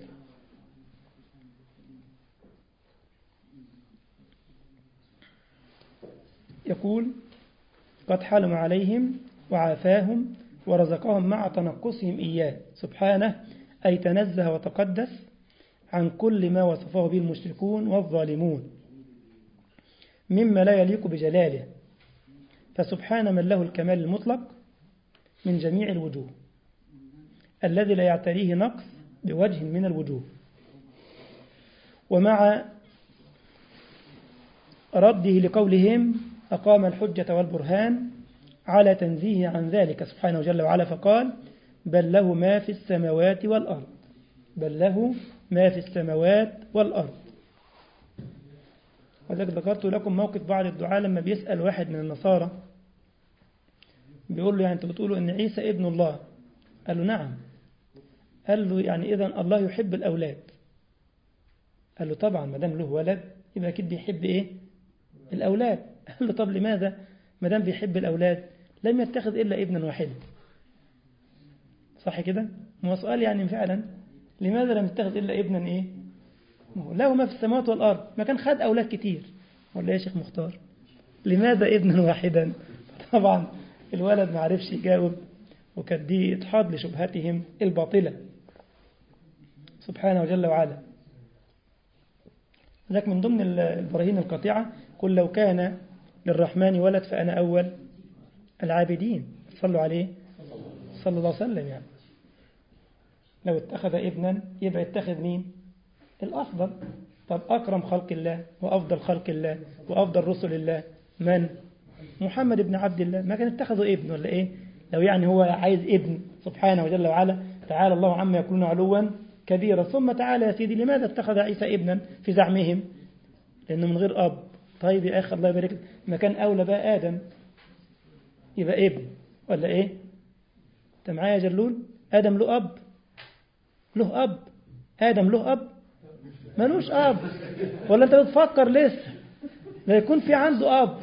A: يقول قد حلم عليهم وعافاهم ورزقهم مع تنقصهم إياه سبحانه أي تنزه وتقدس عن كل ما وصفه به المشركون والظالمون مما لا يليق بجلاله فسبحان من له الكمال المطلق من جميع الوجوه الذي لا يعتريه نقص بوجه من الوجوه ومع رده لقولهم أقام الحجة والبرهان على تنزيه عن ذلك سبحانه جل وعلا فقال بل له ما في السماوات والأرض بل له ما في السماوات والأرض وذلك ذكرت لكم موقف بعض الدعاء لما بيسأل واحد من النصارى بيقول له يعني أنتوا بتقولوا أن عيسى ابن الله قال له نعم قال له يعني إذا الله يحب الأولاد قال له طبعا ما دام له ولد يبقى أكيد بيحب إيه الأولاد قال له طب لماذا ما دام بيحب الأولاد لم يتخذ إلا ابنا واحدا صح كده هو سؤال يعني فعلا لماذا لم يتخذ إلا ابنا إيه له ما في السماوات والأرض ما كان خد أولاد كتير ولا يا شيخ مختار لماذا ابنا واحدا طبعا الولد ما عرفش يجاوب وكانت دي إدحاض لشبهتهم الباطلة سبحانه جل وعلا ذلك من ضمن البراهين القاطعة قل لو كان للرحمن ولد فأنا أول العابدين صلوا عليه صلى الله عليه وسلم يعني لو اتخذ ابنا يبقى يتخذ مين الأفضل طب أكرم خلق الله وأفضل خلق الله وأفضل رسل الله من محمد بن عبد الله ما كان اتخذوا ابن ولا إيه لو يعني هو عايز ابن سبحانه وجل وعلا تعالى الله عما يكون علوا كبيرا ثم تعالى يا سيدي لماذا اتخذ عيسى ابنا في زعمهم لأنه من غير أب طيب يا أخي الله يبارك لك ما كان أولى بقى آدم يبقى ابن ولا إيه أنت معايا يا جلول آدم له أب له أب آدم له أب ملوش أب ولا أنت بتفكر لسه لا يكون في عنده أب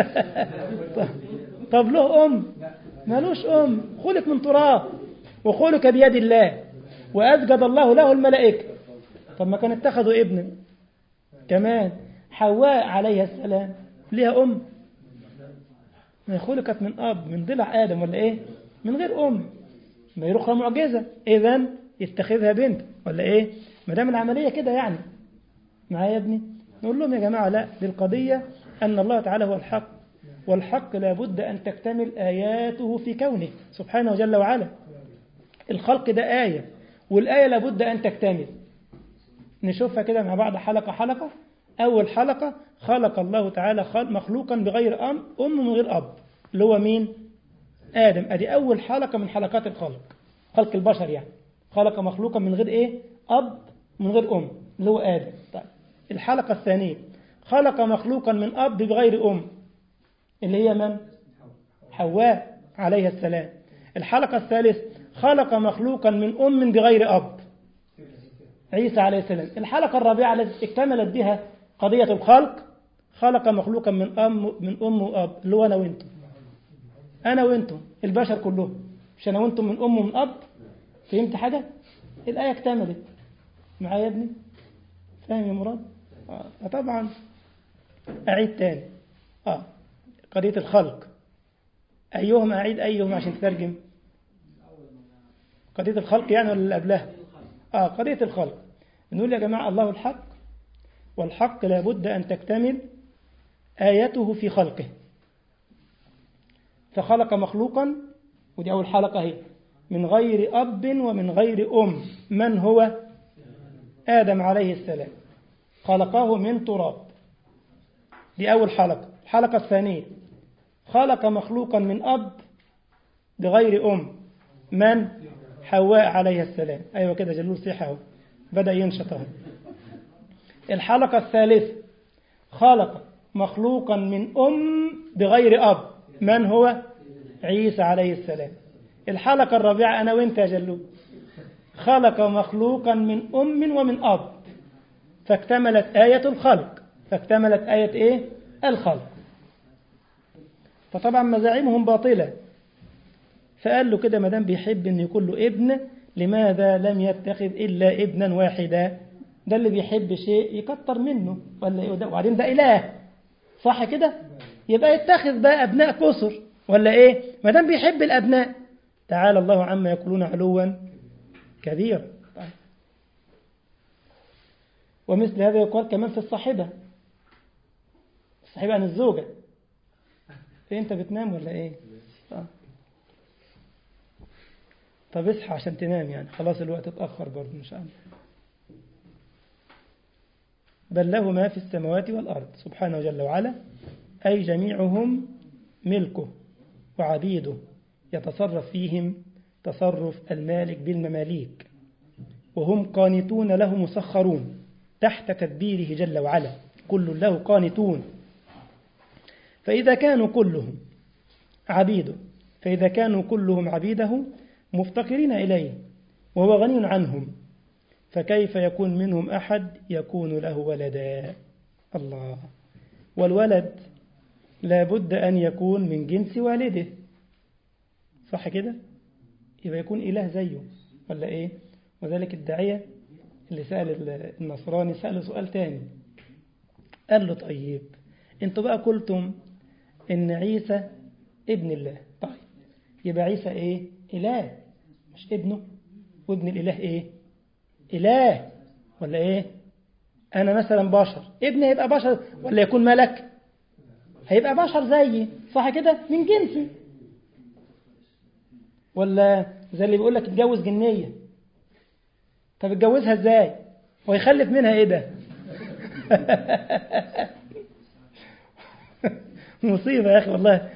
A: طب له أم ملوش أم خلق من تراب وخلق بيد الله وأسجد الله له الملائكة طب ما كان اتخذوا ابنا كمان حواء عليها السلام ليها أم ما خلقت من أب من ضلع آدم ولا إيه من غير أم ما يروح معجزة إذا يتخذها بنت ولا إيه ما دام العملية كده يعني معايا يا ابني نقول لهم يا جماعة لا دي القضية أن الله تعالى هو الحق والحق لابد أن تكتمل آياته في كونه سبحانه جل وعلا الخلق ده آية والآية لابد أن تكتمل نشوفها كده مع بعض حلقة حلقة أول حلقة خلق الله تعالى خلق مخلوقا بغير أم أم من غير أب اللي هو مين آدم أدي أول حلقة من حلقات الخلق خلق البشر يعني خلق مخلوقا من غير إيه أب من غير أم اللي هو آدم طيب الحلقة الثانية خلق مخلوقا من أب بغير أم اللي هي من حواء عليها السلام الحلقة الثالثة خلق مخلوقا من أم بغير أب عيسى عليه السلام الحلقة الرابعة التي اكتملت بها قضية الخلق خلق مخلوقا من أم من أم وأب اللي هو أنا وأنتم أنا وأنتم البشر كلهم مش أنا وأنتم من أم ومن أب فهمت حاجة؟ الآية اكتملت معايا يا ابني؟ فاهم يا مراد؟ آه. طبعا أعيد تاني آه. قضية الخلق أيهم أعيد أيهم عشان تترجم قضية الخلق يعني ولا اللي قبلها آه قضية الخلق نقول يا جماعة الله الحق والحق لابد أن تكتمل آيته في خلقه فخلق مخلوقا ودي أول حلقة هي من غير أب ومن غير أم من هو آدم عليه السلام خلقه من تراب دي أول حلقة الحلقة الثانية خلق مخلوقا من أب بغير أم من حواء عليها السلام أيوة كده جلول صيحه بدأ ينشط اهو الحلقة الثالثة خلق مخلوقا من أم بغير أب من هو عيسى عليه السلام الحلقة الرابعة أنا وإنت يا جلول خلق مخلوقا من أم ومن أب فاكتملت آية الخلق فاكتملت آية إيه الخلق فطبعا مزاعمهم باطلة فقال له كده ما دام بيحب ان يكون له ابن لماذا لم يتخذ الا ابنا واحدا ده اللي بيحب شيء يكتر منه ولا ايه ده وبعدين ده اله صح كده يبقى يتخذ بقى ابناء كسر ولا ايه ما دام بيحب الابناء تعالى الله عما يقولون علوا كبيرا طيب. ومثل هذا يقال كمان في الصاحبة الصاحبة عن الزوجة إيه انت بتنام ولا ايه آه. طب اصحى عشان تنام يعني خلاص الوقت اتأخر برضه إن شاء الله بل له ما في السماوات والأرض سبحانه جل وعلا أي جميعهم ملكه وعبيده يتصرف فيهم تصرف المالك بالمماليك وهم قانتون له مسخرون تحت تدبيره جل وعلا كل له قانتون فإذا كانوا كلهم عبيده فإذا كانوا كلهم عبيده مفتقرين إليه وهو غني عنهم فكيف يكون منهم أحد يكون له ولدا الله والولد لابد أن يكون من جنس والده صح كده يبقى يكون إله زيه ولا إيه وذلك الداعية اللي سأل النصراني سأله سؤال تاني قال له طيب انتوا بقى قلتم ان عيسى ابن الله طيب يبقى عيسى ايه اله مش ابنه وابن الاله ايه اله ولا ايه انا مثلا بشر ابني هيبقى بشر ولا يكون ملك هيبقى بشر زيي صح كده من جنسي ولا زي اللي بيقول لك اتجوز جنيه طب اتجوزها ازاي ويخلف منها ايه ده مصيبة يا أخي والله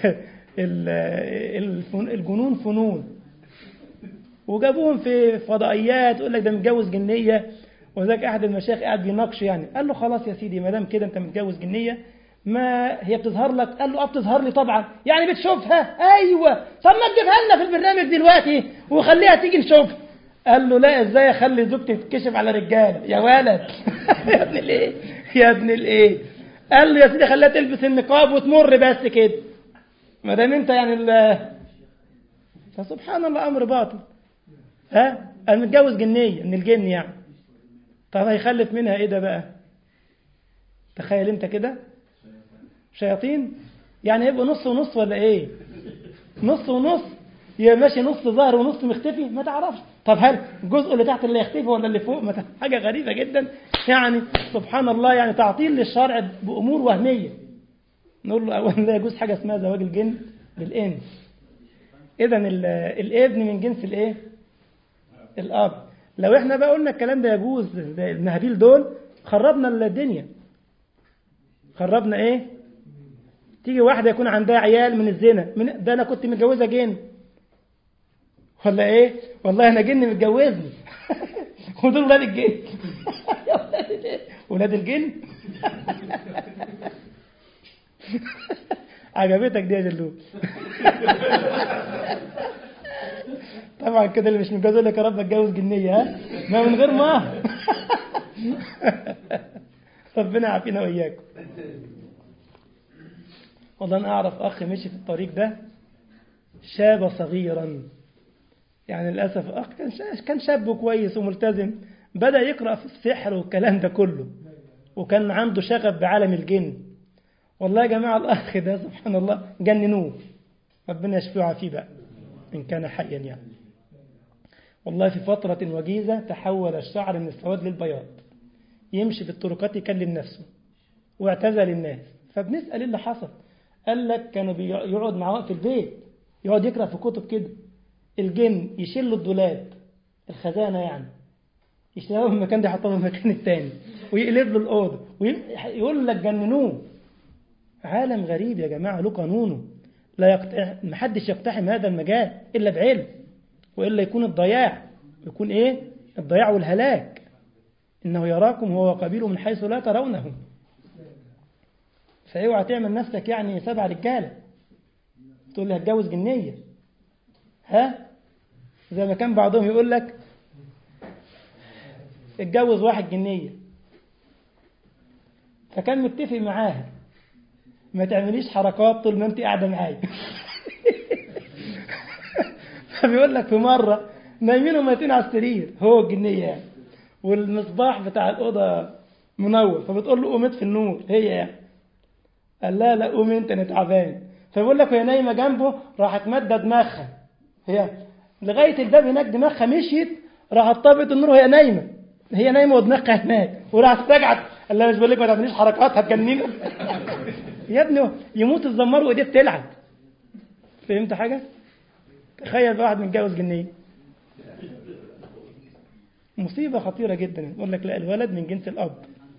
A: الجنون فنون وجابوهم في فضائيات يقول لك ده متجوز جنية وذاك أحد المشايخ قاعد بيناقش يعني قال له خلاص يا سيدي ما دام كده أنت متجوز جنية ما هي بتظهر لك قال له اه بتظهر لي طبعا يعني بتشوفها ايوه طب ما تجيبها لنا في البرنامج دلوقتي وخليها تيجي نشوفها قال له لا ازاي اخلي زوجتي تتكشف على رجاله يا ولد يا ابن الايه يا ابن الايه قال له يا سيدي خليها تلبس النقاب وتمر بس كده ما دام انت يعني ال فسبحان الله امر باطل ها انا متجوز جنيه من الجن يعني طب هيخلف منها ايه ده بقى تخيل انت كده شياطين يعني يبقى نص ونص ولا ايه نص ونص يبقى ماشي نص ظاهر ونص مختفي ما تعرفش طب هل الجزء اللي تحت اللي يختفي ولا اللي فوق ما حاجه غريبه جدا يعني سبحان الله يعني تعطيل للشرع بامور وهميه نقول له اولا لا يجوز حاجه اسمها زواج الجن بالانس اذا الابن من جنس الايه الاب لو احنا بقى قلنا الكلام ده يجوز المهابيل دول خربنا الدنيا خربنا ايه تيجي واحدة يكون عندها عيال من الزنا من ده أنا كنت متجوزة جن ولا إيه والله أنا جن متجوزني ودول ولاد الجن ولاد الجن عجبتك دي يا جلول طبعا كده اللي مش متجوز لك يا رب اتجوز جنيه ها ما من غير ما ربنا يعافينا واياكم والله انا اعرف اخ مشي في الطريق ده شاب صغيرا يعني للاسف اخ كان كان شاب كويس وملتزم بدا يقرا في السحر والكلام ده كله وكان عنده شغف بعالم الجن والله يا جماعه الاخ ده سبحان الله جننوه ربنا يشفيه ويعافيه بقى ان كان حيا يعني والله في فترة وجيزة تحول الشعر من السواد للبياض يمشي في الطرقات يكلم نفسه واعتزل الناس فبنسأل ايه اللي حصل قال لك كانوا بيقعد معاه في البيت يقعد يقرأ في كتب كده الجن يشيل له الدولاب الخزانة يعني يشيلها من المكان ده يحطها في المكان التاني ويقلب له الأوضة ويقول لك جننوه عالم غريب يا جماعة له قانونه لا يقتح محدش يقتحم هذا المجال إلا بعلم وإلا يكون الضياع يكون إيه الضياع والهلاك إنه يراكم هو وقبيله من حيث لا ترونهم فاوعى تعمل نفسك يعني سبع رجاله تقول لي هتجوز جنيه ها زي ما كان بعضهم يقول لك اتجوز واحد جنيه فكان متفق معاها ما تعمليش حركات طول ما انت قاعده معايا فبيقول لك في مره نايمين وميتين على السرير هو الجنيه يعني والمصباح بتاع الاوضه منور فبتقول له قوم في النور هي يعني قال لا لا قومي انت انا تعبان فبيقول لك وهي نايمه جنبه راحت ماده دماغها هي لغايه الباب هناك دماغها مشيت راحت طابت النور وهي نايمه هي نايمه ودماغها هناك وراحت رجعت قال لها مش بقول لك ما تعمليش حركات هتجنني يا ابني يموت الزمار وايديه بتلعب فهمت حاجه؟ تخيل بقى واحد متجوز جنيه مصيبة خطيرة جدا يقول لك لا الولد من جنس الأب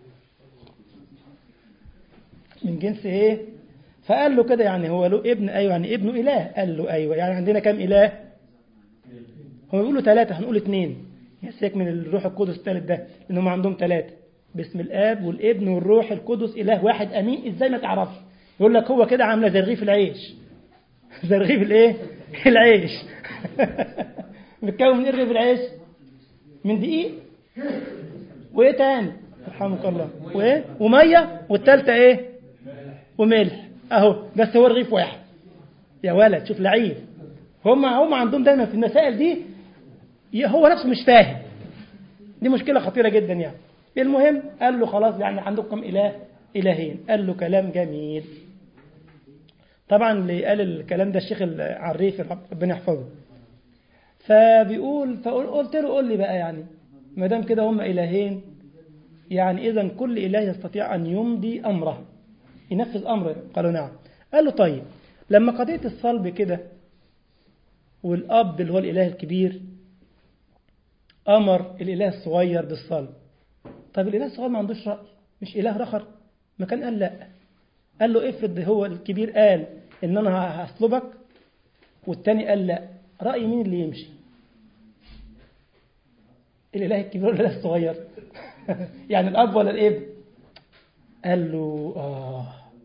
A: من جنس إيه فقال له كده يعني هو له ابن أيوة يعني ابنه إله قال له أيوة يعني عندنا كم إله هم بيقولوا ثلاثة هنقول اثنين يسيك من الروح القدس الثالث ده لأنهم عندهم ثلاثة باسم الآب والابن والروح القدس إله واحد أمين إزاي ما تعرفش يقول لك هو كده عاملة زي رغيف العيش زي رغيف الإيه العيش متكون من إيه رغيف العيش من دقيق وإيه تاني رحمك الله وإيه ومية والتالتة إيه وملح أهو بس هو رغيف واحد يا ولد شوف لعيب هم هم عندهم دايما في المسائل دي هو نفسه مش فاهم دي مشكلة خطيرة جدا يعني المهم قال له خلاص يعني عندكم إله إلهين قال له كلام جميل طبعا اللي قال الكلام ده الشيخ العريفي ربنا يحفظه فبيقول فقلت له قول لي بقى يعني ما دام كده هم إلهين يعني إذا كل إله يستطيع أن يمضي أمره ينفذ أمره قالوا نعم قال له طيب لما قضية الصلب كده والأب اللي هو الإله الكبير أمر الإله الصغير بالصلب طب الإله الصغير ما عندوش رأي مش إله رخر ما كان قال لا قال له افرض هو الكبير قال إن أنا هصلبك والتاني قال لا رأي مين اللي يمشي الإله الكبير ولا الإله الصغير يعني الأب ولا الابن قال له آه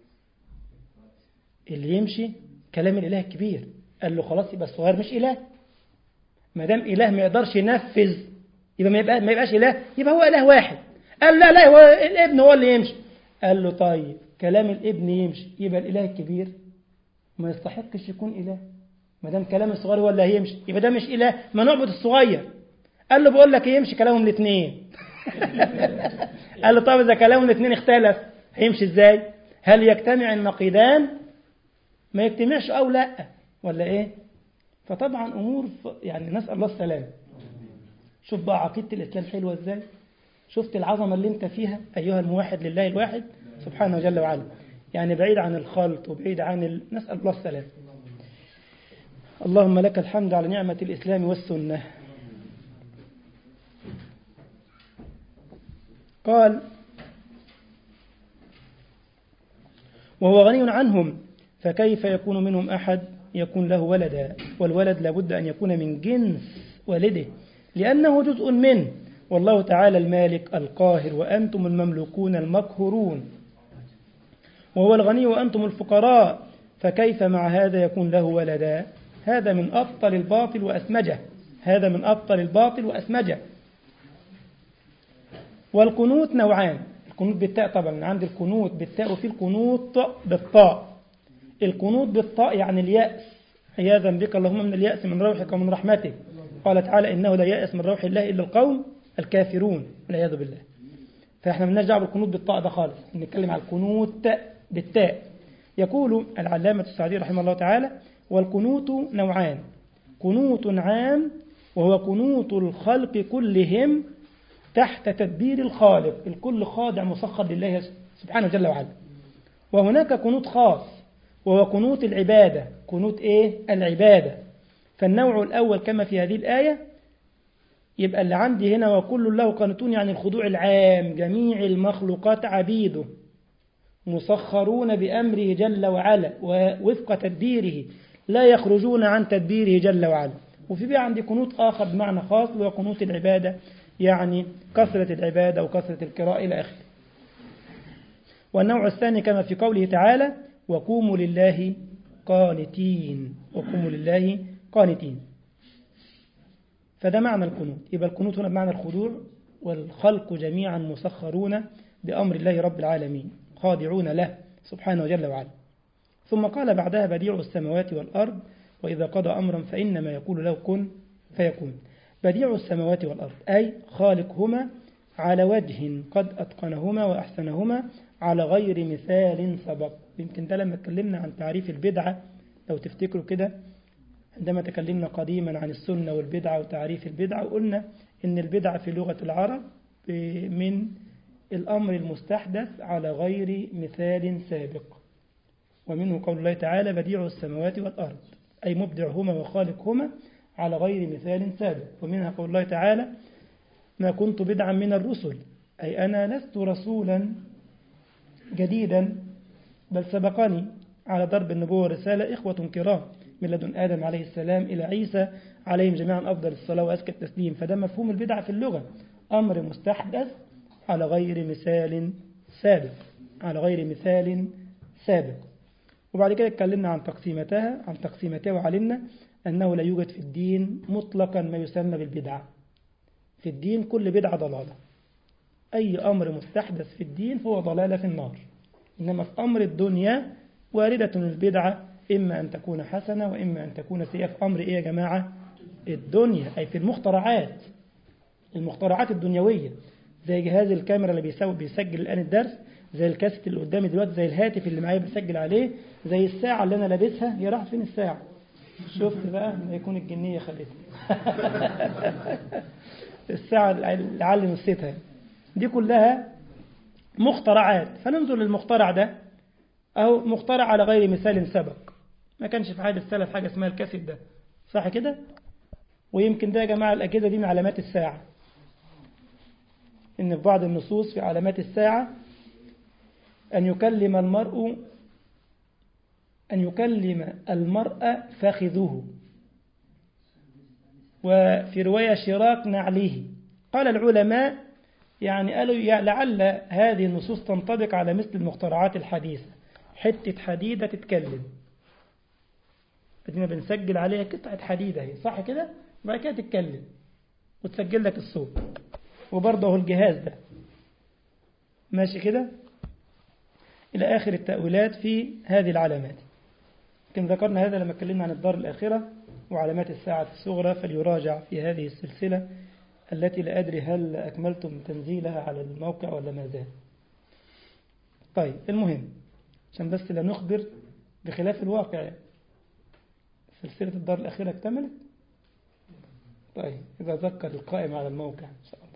A: اللي يمشي كلام الإله الكبير قال له خلاص يبقى الصغير مش إله ما دام إله ما يقدرش ينفذ يبقى ما, يبقى ما يبقاش إله يبقى هو إله واحد قال لا لا هو الابن هو اللي يمشي قال له طيب كلام الابن يمشي يبقى الإله الكبير ما يستحقش يكون إله ما دام كلام الصغير هو اللي هيمشي يبقى ده مش إله ما نعبد الصغير قال له بقول لك يمشي كلامهم الاثنين قال له طب إذا كلامهم الاثنين اختلف هيمشي إزاي هل يجتمع النقيضان ما يجتمعش أو لا ولا إيه فطبعا أمور يعني نسأل الله السلام شوف بقى عقيدة الإسلام حلوة إزاي شفت العظمة اللي انت فيها أيها الموحد لله الواحد سبحانه جل وعلا يعني بعيد عن الخلط وبعيد عن ال... نسأل الله السلام اللهم لك الحمد على نعمة الإسلام والسنة قال وهو غني عنهم فكيف يكون منهم أحد يكون له ولدا والولد لابد أن يكون من جنس والده لأنه جزء منه والله تعالى المالك القاهر وأنتم المملوكون المقهورون وهو الغني وأنتم الفقراء فكيف مع هذا يكون له ولدا هذا من أبطل الباطل وأسمجه هذا من أبطل الباطل وأسمجه والقنوت نوعان القنوت بالتاء طبعا عند القنوت بالتاء وفي القنوط بالطاء القنوط بالطاء يعني اليأس عياذا بك اللهم من اليأس من روحك ومن رحمتك قال تعالى إنه لا يأس من روح الله إلا القوم الكافرون والعياذ بالله فإحنا مالناش دعوه بالقنوت بالطاء ده خالص نتكلم على القنوت بالتاء يقول العلامة السعدي رحمه الله تعالى والقنوت نوعان قنوت عام وهو قنوت الخلق كلهم تحت تدبير الخالق الكل خاضع مسخر لله سبحانه جل وعلا وهناك قنوت خاص وهو قنوت العبادة قنوت إيه؟ العبادة فالنوع الأول كما في هذه الآية يبقى اللي عندي هنا وكل له قانتون يعني الخضوع العام جميع المخلوقات عبيده مسخرون بأمره جل وعلا ووفق تدبيره لا يخرجون عن تدبيره جل وعلا وفي بقى عندي قنوت آخر بمعنى خاص وهو قنوت العبادة يعني كثرة العبادة وكثرة القراءة إلى آخره والنوع الثاني كما في قوله تعالى وقوموا لله قانتين وقوموا لله قانتين فده معنى القنوت يبقى القنوت هنا بمعنى الخضوع والخلق جميعا مسخرون بأمر الله رب العالمين خاضعون له سبحانه جل وعلا ثم قال بعدها بديع السماوات والأرض وإذا قضى أمرا فإنما يقول له كن فيكون بديع السماوات والأرض أي خالقهما على وجه قد أتقنهما وأحسنهما على غير مثال سبق يمكن ده لما اتكلمنا عن تعريف البدعة لو تفتكروا كده عندما تكلمنا قديما عن السنة والبدعة وتعريف البدعة وقلنا إن البدعة في لغة العرب من الأمر المستحدث على غير مثال سابق ومنه قول الله تعالى بديع السماوات والأرض أي مبدعهما وخالقهما على غير مثال سابق ومنها قول الله تعالى ما كنت بدعا من الرسل أي أنا لست رسولا جديدا بل سبقني على ضرب النبوة والرسالة إخوة كرام من لدن آدم عليه السلام إلى عيسى عليهم جميعا أفضل الصلاة وأزكى التسليم فده مفهوم البدعة في اللغة أمر مستحدث على غير مثال سابق على غير مثال سابق وبعد كده اتكلمنا عن تقسيمتها عن تقسيمتها وعلمنا أنه لا يوجد في الدين مطلقا ما يسمى بالبدعة في الدين كل بدعة ضلالة أي أمر مستحدث في الدين فهو ضلالة في النار إنما في أمر الدنيا واردة البدعة إما أن تكون حسنة وإما أن تكون سيئة في أمر إيه يا جماعة الدنيا أي في المخترعات المخترعات الدنيوية زي جهاز الكاميرا اللي بيسوي بيسجل الآن الدرس زي الكاسيت اللي قدامي دلوقتي زي الهاتف اللي معايا بسجل عليه زي الساعة اللي أنا لابسها هي راحت فين الساعة شفت بقى ما يكون الجنية خدتها الساعة لعل نسيتها دي كلها مخترعات فننظر للمخترع ده أو مخترع على غير مثال سبق ما كانش في حال السلف حاجة اسمها الكاسيت ده صح كده ويمكن ده يا جماعة الأجهزة دي من علامات الساعة إن في بعض النصوص في علامات الساعة أن يكلم المرء أن يكلم المرء فخذه وفي رواية شراك نعله قال العلماء يعني قالوا لعل هذه النصوص تنطبق على مثل المخترعات الحديثة حتة حديدة تتكلم بدنا بنسجل عليها قطعة حديدة هي صح كده وبعد كده تتكلم وتسجل لك الصوت وبرضه هو الجهاز ده ماشي كده إلى آخر التأويلات في هذه العلامات كم ذكرنا هذا لما اتكلمنا عن الدار الآخرة وعلامات الساعة الصغرى فليراجع في هذه السلسلة التي لا أدري هل أكملتم تنزيلها على الموقع ولا ما زال طيب المهم عشان بس لا نخبر بخلاف الواقع يعني. سلسلة الدار الأخيرة اكتملت طيب إذا ذكر القائم على الموقع إن شاء الله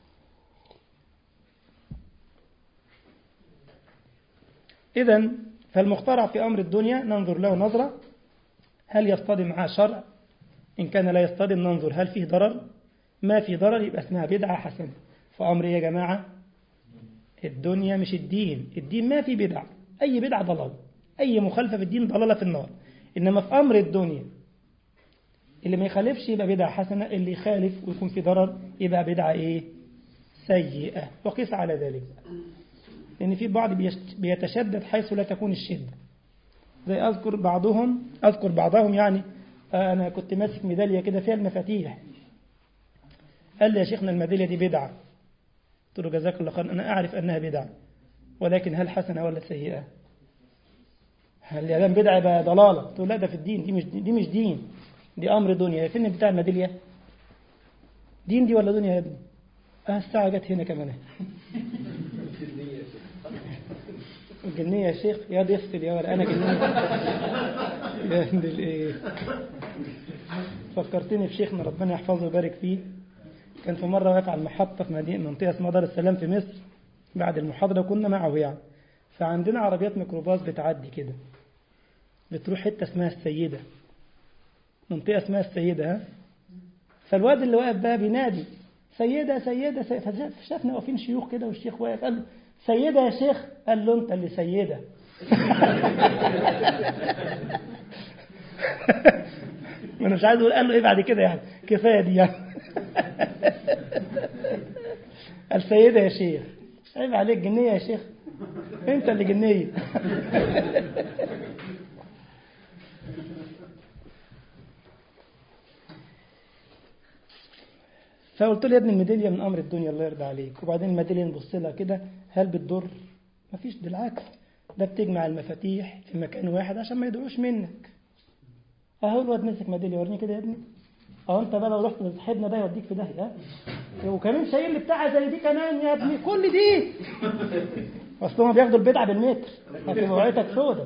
A: إذا فالمخترع في أمر الدنيا ننظر له نظرة هل يصطدم معاه شرع إن كان لا يصطدم ننظر هل فيه ضرر ما في ضرر يبقى اسمها بدعة حسنة فأمر إيه يا جماعة الدنيا مش الدين الدين ما في بدع أي بدعة ضلال أي مخالفة في الدين ضلالة في النار إنما في أمر الدنيا اللي ما يخالفش يبقى بدعة حسنة اللي يخالف ويكون في ضرر يبقى بدعة إيه سيئة وقيس على ذلك لأن في بعض بيتشدد حيث لا تكون الشدة زي أذكر بعضهم أذكر بعضهم يعني أنا كنت ماسك ميدالية كده فيها المفاتيح قال لي يا شيخنا الميدالية دي بدعة قلت له جزاك الله خير أنا أعرف أنها بدعة ولكن هل حسنة ولا سيئة هل يا بدعة يبقى ضلالة قلت له لا ده في الدين دي مش دي مش دين دي أمر دنيا فين بتاع الميدالية دين دي ولا دنيا يا ابني آه الساعة جت هنا كمان الجنية يا شيخ يا دي افصل يا ولا أنا جنية يا هند الإيه فكرتني في شيخنا ربنا يحفظه ويبارك فيه كان في مرة واقف على المحطة في مدينة منطقة اسمها دار السلام في مصر بعد المحاضرة كنا معه يعني فعندنا عربيات ميكروباص بتعدي كده بتروح حتة اسمها السيدة منطقة اسمها السيدة ها فالواد اللي واقف بقى بينادي سيدة سيدة, سيدة فشافنا واقفين شيوخ كده والشيخ واقف قال له سيدة يا شيخ قال له انت اللي سيدة ما انا مش عايز اقول قال له ايه بعد كده يعني كفايه دي يعني السيدة يا شيخ عيب عليك جنية يا شيخ انت اللي جنية فقلت له يا ابني الميدالية من أمر الدنيا الله يرضى عليك وبعدين الميدالية نبص لها كده هل بتضر؟ مفيش بالعكس ده بتجمع المفاتيح في مكان واحد عشان ما يضيعوش منك اهو الواد مسك ميدالية وريني كده يا ابني اهو انت بقى لو رحت لصاحبنا ده يوديك في داهية وكمان شايل لي بتاعه زي دي كمان يا ابني كل دي اصل هم بياخدوا البدعه بالمتر هتبقى وعيتك سودة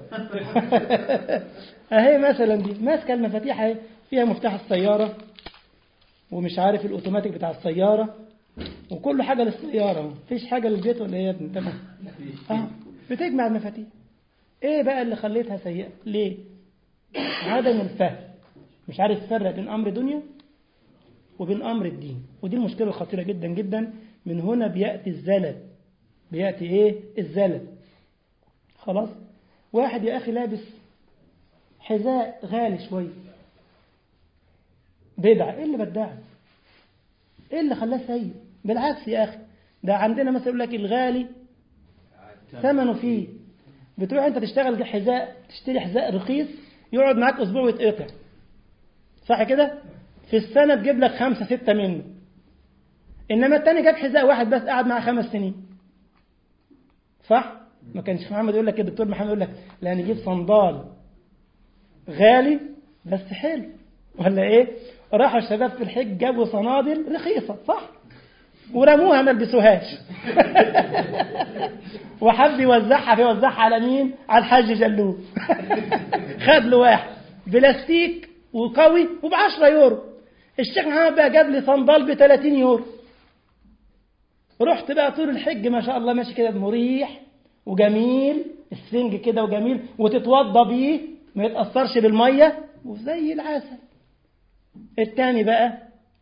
A: اهي مثلا دي ماسكه المفاتيح اهي فيها مفتاح السياره ومش عارف الاوتوماتيك بتاع السياره وكل حاجه للسياره مفيش حاجه للبيت ولا ايه يا ابني تمام اه بتجمع المفاتيح ايه بقى اللي خليتها سيئه ليه عدم الفهم مش عارف يفرق بين أمر دنيا وبين أمر الدين ودي المشكلة الخطيرة جدا جدا من هنا بيأتي الزلل بيأتي إيه الزلل خلاص واحد يا أخي لابس حذاء غالي شوية بدعة إيه اللي بدعه إيه اللي خلاه سيء بالعكس يا أخي ده عندنا مثلا يقول لك الغالي ثمنه فيه بتروح أنت تشتغل حذاء تشتري حذاء رخيص يقعد معاك أسبوع ويتقطع صح كده في السنة تجيب لك خمسة ستة منه إنما التاني جاب حذاء واحد بس قعد معاه خمس سنين صح ما كانش محمد يقول لك كده الدكتور محمد يقول لك لا نجيب صندال غالي بس حلو ولا ايه راحوا الشباب في الحج جابوا صنادل رخيصة صح ورموها ما لبسوهاش وحب يوزعها فيوزعها على مين على الحاج جلوب خد له واحد بلاستيك وقوي وب 10 يورو الشيخ محمد بقى جاب لي صندال ب 30 يورو رحت بقى طول الحج ما شاء الله ماشي كده مريح وجميل السنج كده وجميل وتتوضى بيه ما يتأثرش بالمية وزي العسل التاني بقى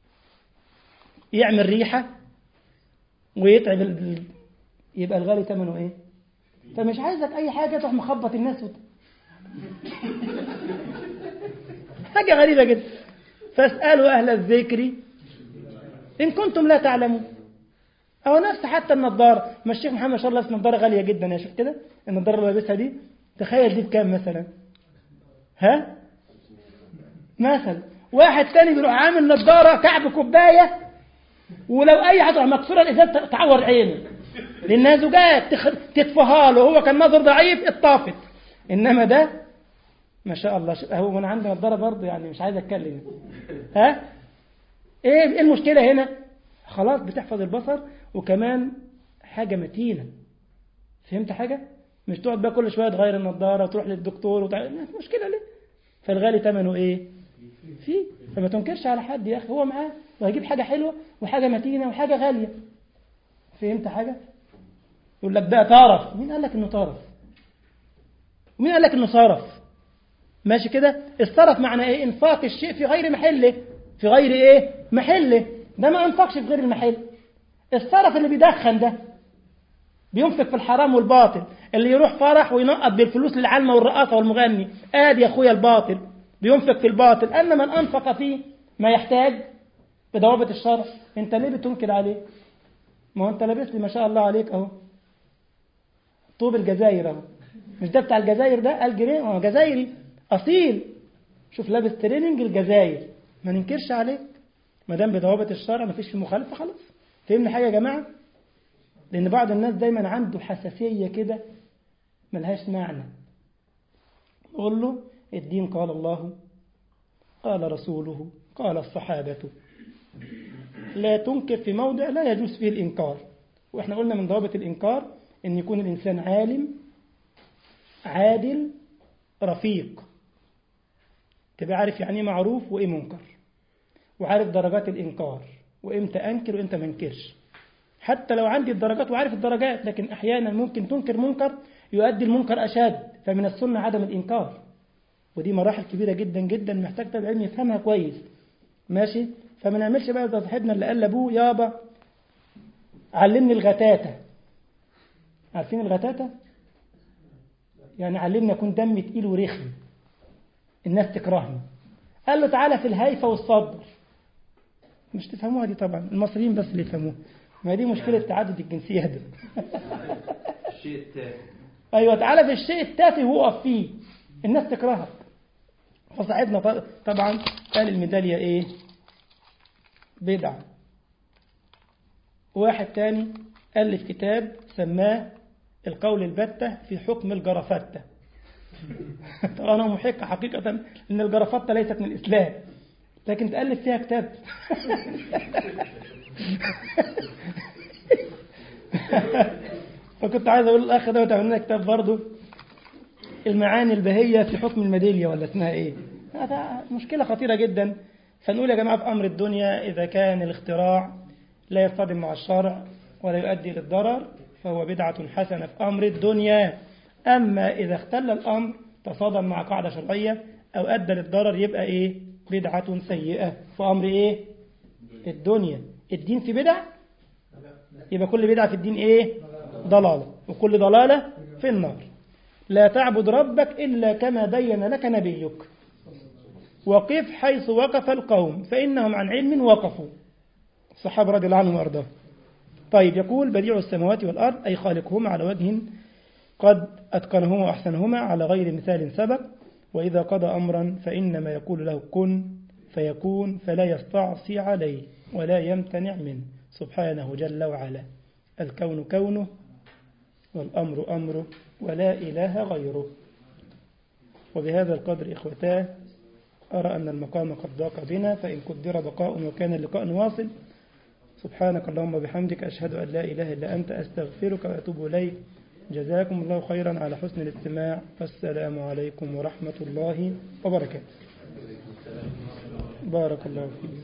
A: يعمل ريحة ويتعب ال... يبقى الغالي ثمنه ايه فمش عايزك اي حاجة تروح مخبط الناس وت... حاجة غريبة جدا فاسألوا أهل الذكر إن كنتم لا تعلمون أو نفس حتى النضارة ما الشيخ محمد ما شاء الله النضارة غالية جدا يا شيخ كده النضارة اللي لابسها دي تخيل دي بكام مثلا ها مثلا واحد تاني بيروح عامل نضارة كعب كوباية ولو أي حاجة مكسورة الإزاز تعور عينه لأنها زجاج تطفها له هو كان نظر ضعيف اتطافت إنما ده ما شاء الله هو أنا عندي نضارة برضه يعني مش عايز أتكلم ها إيه المشكلة هنا خلاص بتحفظ البصر وكمان حاجة متينة فهمت حاجة مش تقعد بقى كل شوية تغير النضارة وتروح للدكتور وتع... مشكلة ليه فالغالي ثمنه ايه فيه فما تنكرش على حد يا اخي هو معاه وهيجيب حاجة حلوة وحاجة متينة وحاجة غالية فهمت حاجة يقول لك ده طرف مين قال لك انه طرف ومين قال لك انه صرف ماشي كده الصرف معنى ايه انفاق الشيء في غير محله في غير ايه محله ده ما انفقش في غير المحل الصرف اللي بيدخن ده بينفق في الحرام والباطل اللي يروح فرح وينقط بالفلوس للعلمة والرقاصة والمغني ادي يا اخويا الباطل بينفق في الباطل اما من انفق فيه ما يحتاج بضوابط الشرع انت ليه بتنكر عليه ما هو انت لابس لي ما شاء الله عليك اهو طوب الجزائر اهو مش ده بتاع الجزائر ده الجرين اه جزائري اصيل شوف لابس تريننج الجزائر ما ننكرش عليك ما دام بضوابط الشرع ما فيش في مخالفه خلاص فهمنا حاجه يا جماعه لان بعض الناس دايما عنده حساسيه كده ملهاش معنى نقول له الدين قال الله قال رسوله قال الصحابه لا تنكر في موضع لا يجوز فيه الانكار واحنا قلنا من ضوابط الانكار ان يكون الانسان عالم عادل رفيق تبقى عارف يعني ايه معروف وايه منكر وعارف درجات الإنكار وإمتى أنكر وإمتى ما أنكرش حتى لو عندي الدرجات وعارف الدرجات لكن أحيانا ممكن تنكر منكر يؤدي المنكر أشد فمن السنة عدم الإنكار ودي مراحل كبيرة جدا جدا محتاج طالب علم يفهمها كويس ماشي فما نعملش بقى زي صاحبنا اللي قال لابوه يابا علمني الغتاتة عارفين الغتاتة؟ يعني علمني أكون دمي تقيل ورخم الناس تكرهني قال له تعالى في الهيفة والصبر مش تفهموها دي طبعا المصريين بس اللي يفهموها ما دي مشكلة تعدد الجنسية ده
B: الشيء التافه
A: أيوة تعالى في الشيء التافه وقف فيه الناس تكرهك فصاحبنا طبعا قال الميدالية ايه بدعة واحد تاني ألف كتاب سماه القول البتة في حكم الجرفتة طبعا هو محق حقيقة أن الجرفتة ليست من الإسلام لكن تألف فيها كتاب فكنت عايز أقول الأخ ده وتعمل لنا كتاب برضه المعاني البهية في حكم الميدالية ولا اسمها إيه هذا مشكلة خطيرة جدا فنقول يا جماعة في أمر الدنيا إذا كان الاختراع لا يصطدم مع الشرع ولا يؤدي للضرر فهو بدعة حسنة في أمر الدنيا أما إذا اختل الأمر تصادم مع قاعدة شرعية أو أدى للضرر يبقى إيه بدعة سيئة في أمر إيه الدنيا الدين في بدع يبقى كل بدعة في الدين إيه ضلالة وكل ضلالة في النار لا تعبد ربك إلا كما بين لك نبيك وقف حيث وقف القوم فإنهم عن علم وقفوا الصحابة رضي الله عنهم وأرضاهم طيب يقول بديع السماوات والأرض أي خالقهما على وجه قد أتقنهما وأحسنهما على غير مثال سبق وإذا قضى أمرا فإنما يقول له كن فيكون فلا يستعصي عليه ولا يمتنع منه سبحانه جل وعلا الكون كونه والأمر أمره ولا إله غيره وبهذا القدر إخوتاه أرى أن المقام قد ضاق بنا فإن قدر بقاء وكان اللقاء واصل سبحانك اللهم وبحمدك أشهد أن لا إله إلا أنت أستغفرك وأتوب إليك جزاكم الله خيرا على حسن الاستماع والسلام عليكم ورحمة الله وبركاته بارك الله فيك